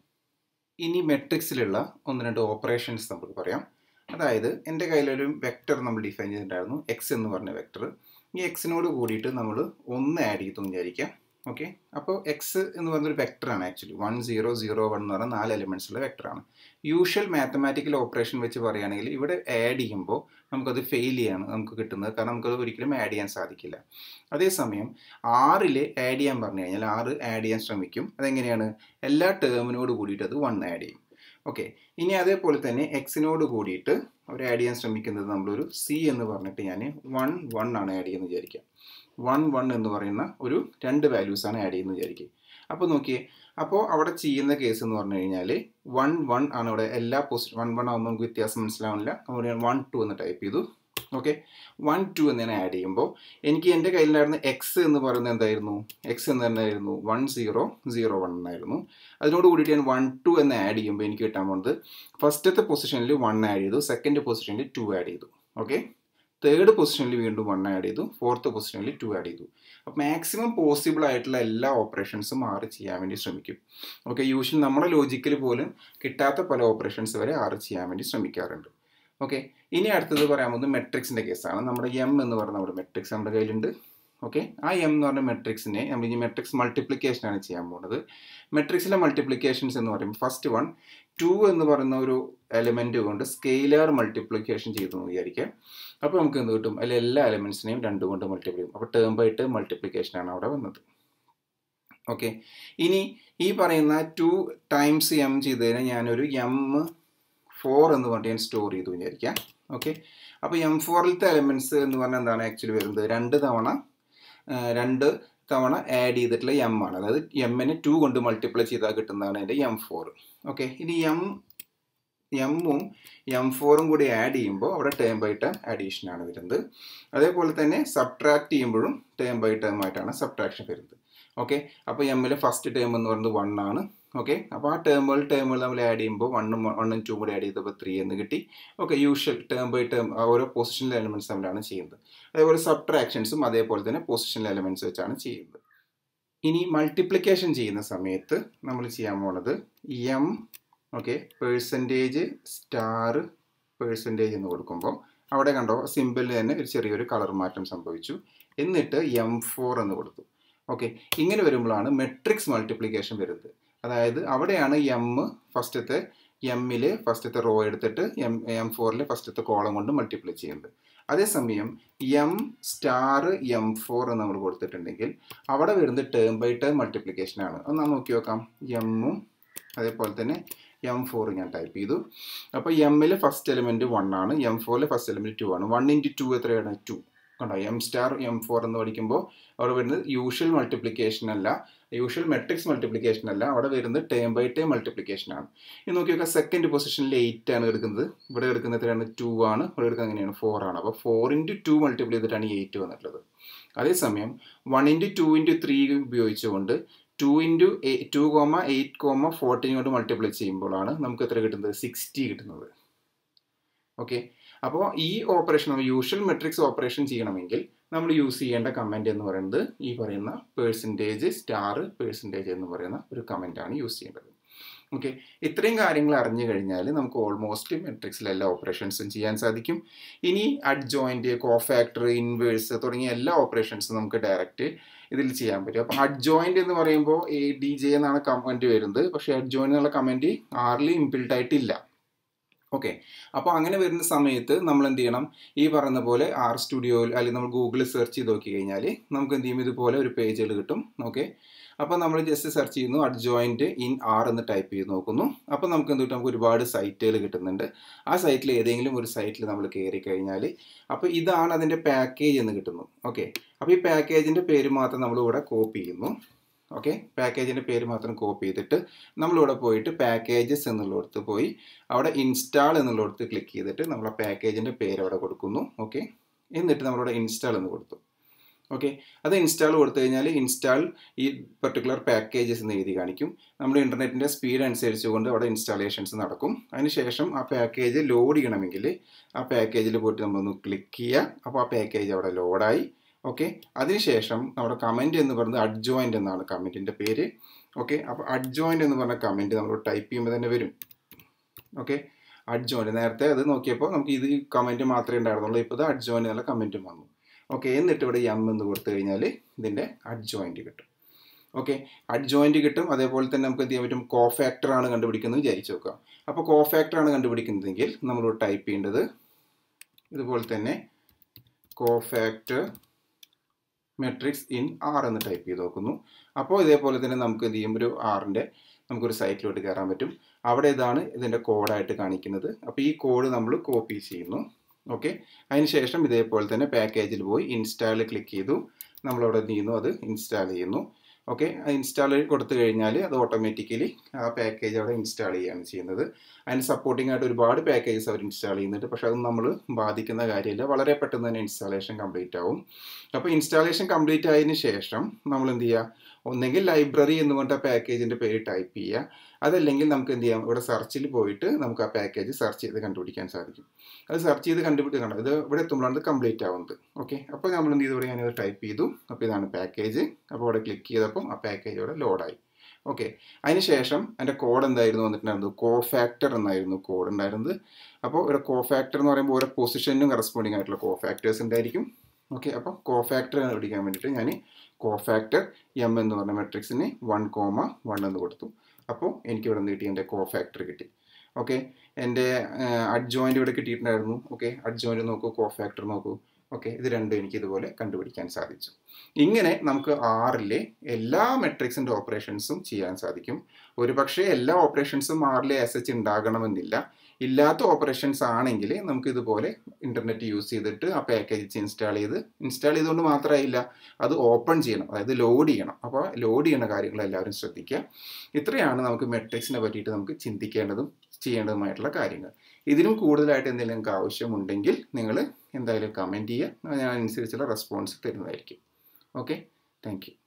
ഇനി മെട്രിക്സിലുള്ള ഒന്ന് രണ്ട് ഓപ്പറേഷൻസ് നമുക്ക് പറയാം അതായത് എൻ്റെ കയ്യിലൊരു വെക്റ്റർ നമ്മൾ ഡിഫൈൻ ചെയ്തിട്ടുണ്ടായിരുന്നു എക്സ് എന്ന് പറഞ്ഞ വെക്റ്റർ ഈ എക്സിനോട് കൂടിയിട്ട് നമ്മൾ ഒന്ന് ആഡ് ചെയ്തു വിചാരിക്കാം ഓക്കെ അപ്പോൾ എക്സ് എന്ന് പറയുന്നൊരു വെക്ടറാണ് actually one zero zero one എന്ന് പറഞ്ഞ നാല് എലിമെൻറ്റ്സ് ഉള്ള വെക്ടറാണ് യൂഷ്വൽ മാത്തമാറ്റിക്കൽ ഓപ്പറേഷൻ വെച്ച് പറയുകയാണെങ്കിൽ ഇവിടെ ആഡ് ചെയ്യുമ്പോൾ നമുക്കത് ഫെയിൽ ചെയ്യാണ് നമുക്ക് കിട്ടുന്നത് കാരണം നമുക്കത് ഒരിക്കലും ആഡ് ചെയ്യാൻ സാധിക്കില്ല അതേസമയം ആറിൽ ആഡ് ചെയ്യാൻ പറഞ്ഞു കഴിഞ്ഞാൽ ആറ് ആഡ് ചെയ്യാൻ ശ്രമിക്കും അതെങ്ങനെയാണ് എല്ലാ ടേമിനോട് കൂടിയിട്ട് അത് വൺ ആഡ് ചെയ്യും ഓക്കെ ഇനി അതേപോലെ തന്നെ എക്സിനോട് കൂടിയിട്ട് അവർ ആഡ് ചെയ്യാൻ ശ്രമിക്കുന്നത് നമ്മളൊരു സി എന്ന് പറഞ്ഞിട്ട് ഞാൻ വൺ വൺ ആണ് ആഡ് ചെയ്യുന്നത് വിചാരിക്കാം വൺ വൺ എന്ന് പറയുന്ന ഒരു രണ്ട് വാല്യൂസ് ആണ് ആഡ് ചെയ്യുന്നത് വിചാരിക്കുക അപ്പോൾ നോക്കിയേ അപ്പോൾ അവിടെ ചെയ്യുന്ന കേസ് എന്ന് പറഞ്ഞു കഴിഞ്ഞാൽ വൺ വൺ ആണ് ഇവിടെ എല്ലാ പോസിറ്റീവ് വൺ വൺ ആകുമ്പോൾ നമുക്ക് വ്യത്യാസം മനസ്സിലാവുന്നില്ല അതുകൊണ്ട് ഞാൻ വൺ ടു എന്ന് ടൈപ്പ് ചെയ്തു ഓക്കെ വൺ ടു എന്ന് ഞാൻ ആഡ് ചെയ്യുമ്പോൾ എനിക്ക് എൻ്റെ കയ്യിലുണ്ടായിരുന്ന എക്സ് എന്ന് പറയുന്നത് എന്തായിരുന്നു എക്സ് എന്ന് എന്തായിരുന്നു വൺ സീറോ സീറോ വൺ എന്നായിരുന്നു അതിനോട് കൂടിയിട്ട് ഞാൻ വൺ ടു എന്ന് ആഡ് ചെയ്യുമ്പോൾ എനിക്ക് കിട്ടാൻ പോകുന്നത് ഫസ്റ്റത്തെ പൊസിഷനിൽ വൺ ആഡ് ചെയ്തു സെക്കൻഡ് പൊസിഷനിൽ ടു ആഡ് ചെയ്തു ഓക്കെ തേർഡ് പൊസിഷനിൽ വീണ്ടും വൺ ആഡ് ചെയ്തു ഫോർത്ത് പൊസിഷനിൽ ടു ആഡ് ചെയ്തു അപ്പോൾ മാക്സിമം പോസിബിൾ ആയിട്ടുള്ള എല്ലാ ഓപ്പറേഷൻസും ആറ് ചെയ്യാൻ വേണ്ടി ശ്രമിക്കും ഓക്കെ യൂഷ്വലി നമ്മുടെ ലോജിക്കൽ പോലും കിട്ടാത്ത പല ഓപ്പറേഷൻസ് വരെ ആറ് ചെയ്യാൻ വേണ്ടി ശ്രമിക്കാറുണ്ട് ഓക്കെ ഇനി അടുത്തത് പറയാൻ പോകുന്നത് മെട്രിക്സിൻ്റെ കേസാണ് നമ്മുടെ എം എന്ന് പറയുന്ന നമ്മുടെ മെട്രിക്സ് നമ്മുടെ കയ്യിലുണ്ട് ഓക്കെ ആ എം എന്ന് പറഞ്ഞ മെട്രിക്സിനെ നമ്മൾ ഇനി മെട്രിക്സ് മൾട്ടിപ്ലിക്കേഷൻ ആണ് ചെയ്യാൻ പോകുന്നത് മെട്രിക്സിലെ മൾട്ടിപ്ലിക്കേഷൻസ് എന്ന് പറയുമ്പോൾ ഫസ്റ്റ് വൺ ടു എന്ന് പറയുന്ന ഒരു എലിമെൻ്റ് കൊണ്ട് സ്കെയിലർ മൾട്ടിപ്ലിക്കേഷൻ ചെയ്തു എന്ന് വിചാരിക്കാം അപ്പോൾ നമുക്ക് എന്ത് കിട്ടും അതിൽ എല്ലാ എലിമെൻസിനെയും രണ്ട് കൊണ്ട് മൾട്ടിപ്ലൈ ചെയ്യും അപ്പോൾ ടേം ബൈ ടേം മൾട്ടിപ്ലിക്കേഷൻ ആണ് അവിടെ വന്നത് ഓക്കെ ഇനി ഈ പറയുന്ന ടു ടൈംസ് എം ചെയ്തതിന് ഞാനൊരു എം ഫോർ എന്ന് പറഞ്ഞിട്ട് ഞാൻ സ്റ്റോർ ചെയ്തു വിചാരിക്കാം ഓക്കെ അപ്പോൾ എം ഫോറിലത്തെ എലിമെൻറ്റ്സ് എന്ന് പറഞ്ഞാൽ എന്താണ് ആക്ച്വലി വരുന്നത് രണ്ട് തവണ രണ്ട് തവണ ആഡ് ചെയ്തിട്ടുള്ള എം ആണ് അതായത് എമ്മിനെ ടു കൊണ്ട് മൾട്ടിപ്ലൈ ചെയ്താൽ കിട്ടുന്നതാണ് എൻ്റെ എം ഫോർ ഓക്കെ ഇനി എം എമ്മും എം ഫോറും കൂടി ആഡ് ചെയ്യുമ്പോൾ അവിടെ ടേം ബൈ ടേം അഡീഷൻ ആണ് വരുന്നത് അതേപോലെ തന്നെ സബ്ട്രാക്ട് ചെയ്യുമ്പോഴും ടേം ബൈ ടേം ആയിട്ടാണ് സബ്ട്രാക്ഷൻ വരുന്നത് ഓക്കെ അപ്പോൾ എമ്മിലെ ഫസ്റ്റ് ടേം എന്ന് പറയുന്നത് വൺ ആണ് ഓക്കെ അപ്പോൾ ആ ടേമുകൾ ടേമുകൾ നമ്മൾ ആഡ് ചെയ്യുമ്പോൾ വണ്ണും വണ്ണും ടൂ കൂടി ആഡ് ചെയ്തപ്പോൾ ത്രീ എന്ന് കിട്ടി okay usual term by term ഓരോ പൊസിഷണൽ എലമെൻറ്റ്സ് തമ്മിലാണ് ചെയ്യുന്നത് അതേപോലെ സബ്ട്രാക്ഷൻസും അതേപോലെ തന്നെ പൊസിഷണൽ എലമെൻറ്റ്സ് വെച്ചാണ് ചെയ്യുന്നത് ഇനി മൾട്ടിപ്ലിക്കേഷൻ ചെയ്യുന്ന സമയത്ത് നമ്മൾ ചെയ്യാൻ പോണത് M okay percentage star percentage എന്ന് കൊടുക്കുമ്പോൾ അവിടെ കണ്ടോ സിമ്പിളിൽ തന്നെ ഒരു ചെറിയൊരു കളർ മാറ്റം സംഭവിച്ചു എന്നിട്ട് എം ഫോർ എന്ന് കൊടുത്തു ഓക്കെ ഇങ്ങനെ വരുമ്പോഴാണ് മെട്രിക്സ് മൾട്ടിപ്ലിക്കേഷൻ വരുന്നത് അതായത് അവിടെയാണ് എം ഫസ്റ്റത്തെ എമ്മിൽ ഫസ്റ്റത്തെ റോ എടുത്തിട്ട് എം എം ഫോറിൽ ഫസ്റ്റത്തെ കോളം കൊണ്ട് മൾട്ടിപ്ലൈ ചെയ്യുന്നത് അതേസമയം എം സ്റ്റാർ എം ഫോർ നമ്മൾ കൊടുത്തിട്ടുണ്ടെങ്കിൽ അവിടെ വരുന്നത് ടേം ബൈ ടേം മൾട്ടിപ്ലിക്കേഷൻ ആണ് ഒന്ന് നോക്കി നോക്കാം എമ്മും അതേപോലെ തന്നെ എം ഫോർ ഞാൻ ടൈപ്പ് ചെയ്തു അപ്പോൾ എമ്മിൽ ഫസ്റ്റ് എലിമെൻറ്റ് വൺ ആണ് എം ഫോറിൽ ഫസ്റ്റ് എലിമെൻറ്റ് ടു ആണ് വൺ ഇൻറ്റു ടു എത്രയാണ് ടു കണ്ടോ എം സ്റ്റാർ എം ഫോർ എന്ന് പഠിക്കുമ്പോൾ അവിടെ വരുന്നത് യൂഷ്വൽ മൾട്ടിപ്ലിക്കേഷൻ അല്ല യൂഷ്വൽ മെട്രിക്സ് മൾട്ടിപ്ലിക്കേഷൻ അല്ല അവിടെ വരുന്നത് ടേം ബൈ ടേം മൾട്ടിപ്ലിക്കേഷൻ ആണ് ഇനി നോക്കി നോക്കാം സെക്കൻഡ് പൊസിഷനിൽ എയ്റ്റ് ആണ് എടുക്കുന്നത് ഇവിടെ എടുക്കുന്നത് എത്രയാണ് ടു ആണ് ഇവിടെ എടുക്കുന്നത് എങ്ങനെയാണ് ഫോർ ആണ് അപ്പോൾ ഫോർ ഇൻറ്റു ടു മൾട്ടിപ്ലൈ ചെയ്തിട്ടാണ് ഈ എയ്റ്റ് വന്നിട്ടുള്ളത് അതേസമയം one into two into three ഉപയോഗിച്ചുകൊണ്ട് two into two comma eight comma fourteen കൊണ്ട് മൾട്ടിപ്ലൈ ചെയ്യുമ്പോഴാണ് നമുക്ക് എത്ര കിട്ടുന്നത് സിക്സ്റ്റി കിട്ടുന്നത് ഓക്കെ അപ്പോൾ ഈ ഓപ്പറേഷൻ യൂഷ്വൽ മെട്രിക്സ് ഓപ്പറേഷൻ ചെയ്യണമെങ്കിൽ നമ്മൾ യൂസ് ചെയ്യേണ്ട കമൻറ്റ് എന്ന് പറയുന്നത് ഈ പറയുന്ന പേഴ്സൻറ്റേജ് സ്റ്റാർ പേഴ്സൻറ്റേജ് എന്ന് പറയുന്ന ഒരു കമൻറ്റാണ് യൂസ് ചെയ്യേണ്ടത് ഓക്കെ ഇത്രയും കാര്യങ്ങൾ അറിഞ്ഞു കഴിഞ്ഞാൽ നമുക്ക് ഓൾമോസ്റ്റ് മെട്രിക്സിലെ എല്ലാ ഓപ്പറേഷൻസും ചെയ്യാൻ സാധിക്കും ഇനി അഡ്ജോയിൻറ്റ് കോഫാക്ടർ ഇൻവേഴ്സ് തുടങ്ങിയ എല്ലാ ഓപ്പറേഷൻസും നമുക്ക് ഡയറക്റ്റ് ഇതിൽ ചെയ്യാൻ പറ്റും അപ്പോൾ അഡ്ജോയിൻ്റ് എന്ന് പറയുമ്പോൾ എ ഡി ജെ എന്നാണ് കമൻറ്റ് വരുന്നത് പക്ഷേ അഡ്ജോയിൻ്റ് എന്നുള്ള കമൻറ്റ് ആറിൽ ഇൻബിൽഡ് ആയിട്ടില്ല ഓക്കെ അപ്പോൾ അങ്ങനെ വരുന്ന സമയത്ത് നമ്മൾ എന്ത് ചെയ്യണം ഈ പറയുന്ന പോലെ ആർ സ്റ്റുഡിയോയിൽ അല്ലെങ്കിൽ നമ്മൾ ഗൂഗിളിൽ സെർച്ച് ചെയ്ത് നോക്കി കഴിഞ്ഞാൽ നമുക്ക് എന്ത് ചെയ്യും ഇതുപോലെ ഒരു പേജുകൾ കിട്ടും ഓക്കെ അപ്പോൾ നമ്മൾ ജസ്റ്റ് സെർച്ച് ചെയ്യുന്നു അഡ്ജോയിൻറ്റ് ഇൻ ആർ എന്ന് ടൈപ്പ് ചെയ്ത് നോക്കുന്നു അപ്പോൾ നമുക്ക് എന്ത് കിട്ടും നമുക്ക് ഒരുപാട് സൈറ്റുകൾ കിട്ടുന്നുണ്ട് ആ സൈറ്റിൽ ഏതെങ്കിലും ഒരു സൈറ്റിൽ നമ്മൾ കയറി കഴിഞ്ഞാൽ അപ്പോൾ ഇതാണ് അതിൻ്റെ പാക്കേജ് എന്ന് കിട്ടുന്നു ഓക്കെ അപ്പോൾ ഈ പാക്കേജിൻ്റെ പേര് മാത്രം നമ്മളിവിടെ കോപ്പി ചെയ്യുന്നു ഓക്കെ പാക്കേജിൻ്റെ പേര് മാത്രം കോപ്പി ചെയ്തിട്ട് നമ്മളിവിടെ പോയിട്ട് പാക്കേജസ് എന്നുള്ളിടത്ത് പോയി അവിടെ ഇൻസ്റ്റാൾ എന്നുള്ളിടത്ത് ക്ലിക്ക് ചെയ്തിട്ട് നമ്മൾ ആ പാക്കേജിൻ്റെ പേര് അവിടെ കൊടുക്കുന്നു ഓക്കെ എന്നിട്ട് നമ്മളിവിടെ ഇൻസ്റ്റാൾ എന്ന് കൊടുത്തു ഓക്കെ അത് ഇൻസ്റ്റാൾ കൊടുത്തു കഴിഞ്ഞാൽ ഇൻസ്റ്റാൾ ഈ പെർട്ടിക്കുലർ പാക്കേജസ് എന്ന് എഴുതി കാണിക്കും നമ്മുടെ ഇൻ്റർനെറ്റിൻ്റെ സ്പീഡ് അനുസരിച്ച് കൊണ്ട് അവിടെ ഇൻസ്റ്റാളേഷൻസ് നടക്കും അതിനുശേഷം ആ പാക്കേജ് ലോഡ് ചെയ്യണമെങ്കിൽ ആ പാക്കേജിൽ പോയിട്ട് നമ്മളൊന്ന് ക്ലിക്ക് ചെയ്യുക അപ്പോൾ ആ പാക്കേജ് അവിടെ ലോഡായി ഓക്കെ അതിനുശേഷം നമ്മുടെ കമൻറ്റ് എന്ന് പറയുന്നത് അഡ്ജോയിൻ്റ് എന്നാണ് കമൻറ്റിൻ്റെ പേര് ഓക്കെ അപ്പോൾ അഡ്ജോയിൻ്റ് എന്ന് പറഞ്ഞ കമൻറ്റ് നമ്മൾ ടൈപ്പ് ചെയ്യുമ്പോൾ തന്നെ വരും ഓക്കെ അഡ്ജോയിൻ്റ് നേരത്തെ അത് നോക്കിയപ്പോൾ നമുക്ക് ഇത് കമൻറ്റ് മാത്രമേ ഉണ്ടായിരുന്നുള്ളൂ ഇപ്പോൾ ഇത് അഡ്ജോയിൻ്റ് എന്നുള്ള കമൻറ്റും വന്നു ഓക്കെ എന്നിട്ട് ഇവിടെ എം എന്ന് കൊടുത്തു കഴിഞ്ഞാൽ ഇതിൻ്റെ അഡ്ജോയിൻ്റ് കിട്ടും ഓക്കെ അഡ്ജോയിൻ്റ് കിട്ടും അതേപോലെ തന്നെ നമുക്ക് എന്ത് ചെയ്യാൻ പറ്റും കോ ഫാക്ടർ ആണ് കണ്ടുപിടിക്കുന്നത് വിചാരിച്ചു നോക്കാം അപ്പോൾ കോ ഫാക്ടർ ആണ് കണ്ടുപിടിക്കുന്നതെങ്കിൽ നമ്മൾ ടൈപ്പ് ചെയ്യേണ്ടത് ഇതുപോലെ തന്നെ cofactor matrix in R എന്ന് ടൈപ്പ് ചെയ്ത് നോക്കുന്നു അപ്പോൾ ഇതേപോലെ തന്നെ നമുക്ക് എന്ത് ചെയ്യും ഒരു ആറിൻ്റെ നമുക്കൊരു സൈറ്റിലോട്ട് കയറാൻ പറ്റും അവിടെ ഇതാണ് ഇതിൻ്റെ കോഡായിട്ട് കാണിക്കുന്നത് അപ്പോൾ ഈ കോഡ് നമ്മൾ കോപ്പി ചെയ്യുന്നു ഓക്കെ അതിനുശേഷം ഇതേപോലെ തന്നെ പാക്കേജിൽ പോയി ഇൻസ്റ്റാൾ ക്ലിക്ക് ചെയ്തു നമ്മളവിടെ എന്ത് ചെയ്യുന്നു അത് ഇൻസ്റ്റാൾ ചെയ്യുന്നു ഓക്കെ ഇൻസ്റ്റാൾ കൊടുത്തു കഴിഞ്ഞാൽ അത് ഓട്ടോമാറ്റിക്കലി ആ പാക്കേജ് അവിടെ ഇൻസ്റ്റാൾ ചെയ്യുകയാണ് ചെയ്യുന്നത് അതിന് സപ്പോർട്ടിംഗ് ആയിട്ട് ഒരുപാട് പാക്കേജസ് അവർ ഇൻസ്റ്റാൾ ചെയ്യുന്നുണ്ട് പക്ഷെ അത് നമ്മൾ ബാധിക്കുന്ന കാര്യമില്ല വളരെ പെട്ടെന്ന് തന്നെ ഇൻസ്റ്റാളേഷൻ കംപ്ലീറ്റ് ആവും അപ്പോൾ ഇൻസ്റ്റാളേഷൻ കംപ്ലീറ്റ് ആയതിനു ശേഷം നമ്മൾ എന്ത് ചെയ്യുക ഒന്നെങ്കിൽ ലൈബ്രറി എന്ന് പറഞ്ഞ പാക്കേജിൻ്റെ പേര് ടൈപ്പ് ചെയ്യുക അതല്ലെങ്കിൽ നമുക്ക് എന്ത് ചെയ്യാം ഇവിടെ സെർച്ചിൽ പോയിട്ട് നമുക്ക് ആ പാക്കേജ് സെർച്ച് ചെയ്ത് കണ്ടുപിടിക്കാൻ സാധിക്കും അത് സെർച്ച് ചെയ്ത് കണ്ടുപിടിക്കണം ഇത് ഇവിടെ എത്തുമ്പോഴാണ് ഇത് കംപ്ലീറ്റ് ആവുന്നത് ഓക്കെ അപ്പോൾ നമ്മൾ എന്ത് ചെയ്തു ഇവിടെ ഞാനത് ടൈപ്പ് ചെയ്തു അപ്പോൾ ഇതാണ് പാക്കേജ് അപ്പോൾ ഇവിടെ ക്ലിക്ക് ചെയ്തപ്പോൾ ആ പാക്കേജ് ഇവിടെ ലോഡായി ഓക്കെ അതിനുശേഷം എൻ്റെ കോഡ് എന്തായിരുന്നു വന്നിട്ടുണ്ടായിരുന്നത് കോ ഫാക്ടർ എന്നായിരുന്നു കോഡ് ഉണ്ടായിരുന്നത് അപ്പോൾ ഒരു കോ ഫാക്ടർ എന്ന് പറയുമ്പോൾ ഓരോ പൊസിഷനും കറസ്പോണ്ടിങ് ആയിട്ടുള്ള കോ ഫാക്ടേഴ്സ് ഉണ്ടായിരിക്കും ഓക്കെ അപ്പോൾ കോ ഫാക്ടർ കണ്ടുപിടിക്കാൻ വേണ്ടിയിട്ട് ഞാൻ കോ ഫാക്ടർ എം എന്ന് പറഞ്ഞ മെട്രിക്സിന് വൺ കോമ വൺ എന്ന് കൊടുത്തു അപ്പോൾ എനിക്ക് ഇവിടെ നിന്ന് കിട്ടി എൻ്റെ കോ ഫാക്ടർ കിട്ടി ഓക്കെ എൻ്റെ അഡ്ജോയിൻ്റ് ഇവിടെ കിട്ടിയിട്ടുണ്ടായിരുന്നു ഓക്കെ അഡ്ജോയിൻ്റ് നോക്കൂ കോ ഫാക്ടർ നോക്കൂ ഓക്കെ ഇത് രണ്ടും എനിക്ക് ഇതുപോലെ കണ്ടുപിടിക്കാൻ സാധിച്ചു ഇങ്ങനെ നമുക്ക് ആറിലെ എല്ലാ മെട്രിക്സിൻ്റെ ഓപ്പറേഷൻസും ചെയ്യാൻ സാധിക്കും ഒരു പക്ഷേ എല്ലാ ഓപ്പറേഷൻസും ആറിലെ എസ് എച്ച് ഉണ്ടാകണമെന്നില്ല ഇല്ലാത്ത ഓപ്പറേഷൻസ് ആണെങ്കിൽ നമുക്ക് ഇതുപോലെ ഇൻ്റർനെറ്റ് യൂസ് ചെയ്തിട്ട് ആ പാക്കേജ് ഇൻസ്റ്റാൾ ചെയ്ത് ഇൻസ്റ്റാൾ ചെയ്തുകൊണ്ട് മാത്രമായില്ല അത് ഓപ്പൺ ചെയ്യണം അതായത് ലോഡ് ചെയ്യണം അപ്പോൾ ലോഡ് ചെയ്യുന്ന കാര്യങ്ങൾ എല്ലാവരും ശ്രദ്ധിക്കുക ഇത്രയാണ് നമുക്ക് മെട്രിക്സിനെ പറ്റിയിട്ട് നമുക്ക് ചിന്തിക്കേണ്ടതും ചെയ്യേണ്ടതുമായിട്ടുള്ള കാര്യങ്ങൾ ഇതിനും കൂടുതലായിട്ട് എന്തെങ്കിലും നിങ്ങൾക്ക് ആവശ്യമുണ്ടെങ്കിൽ നിങ്ങൾ എന്തായാലും കമൻറ്റ് ചെയ്യുക ഞാൻ അനുസരിച്ചുള്ള റെസ്പോൺസ് തരുന്നതായിരിക്കും ഓക്കെ താങ്ക് യു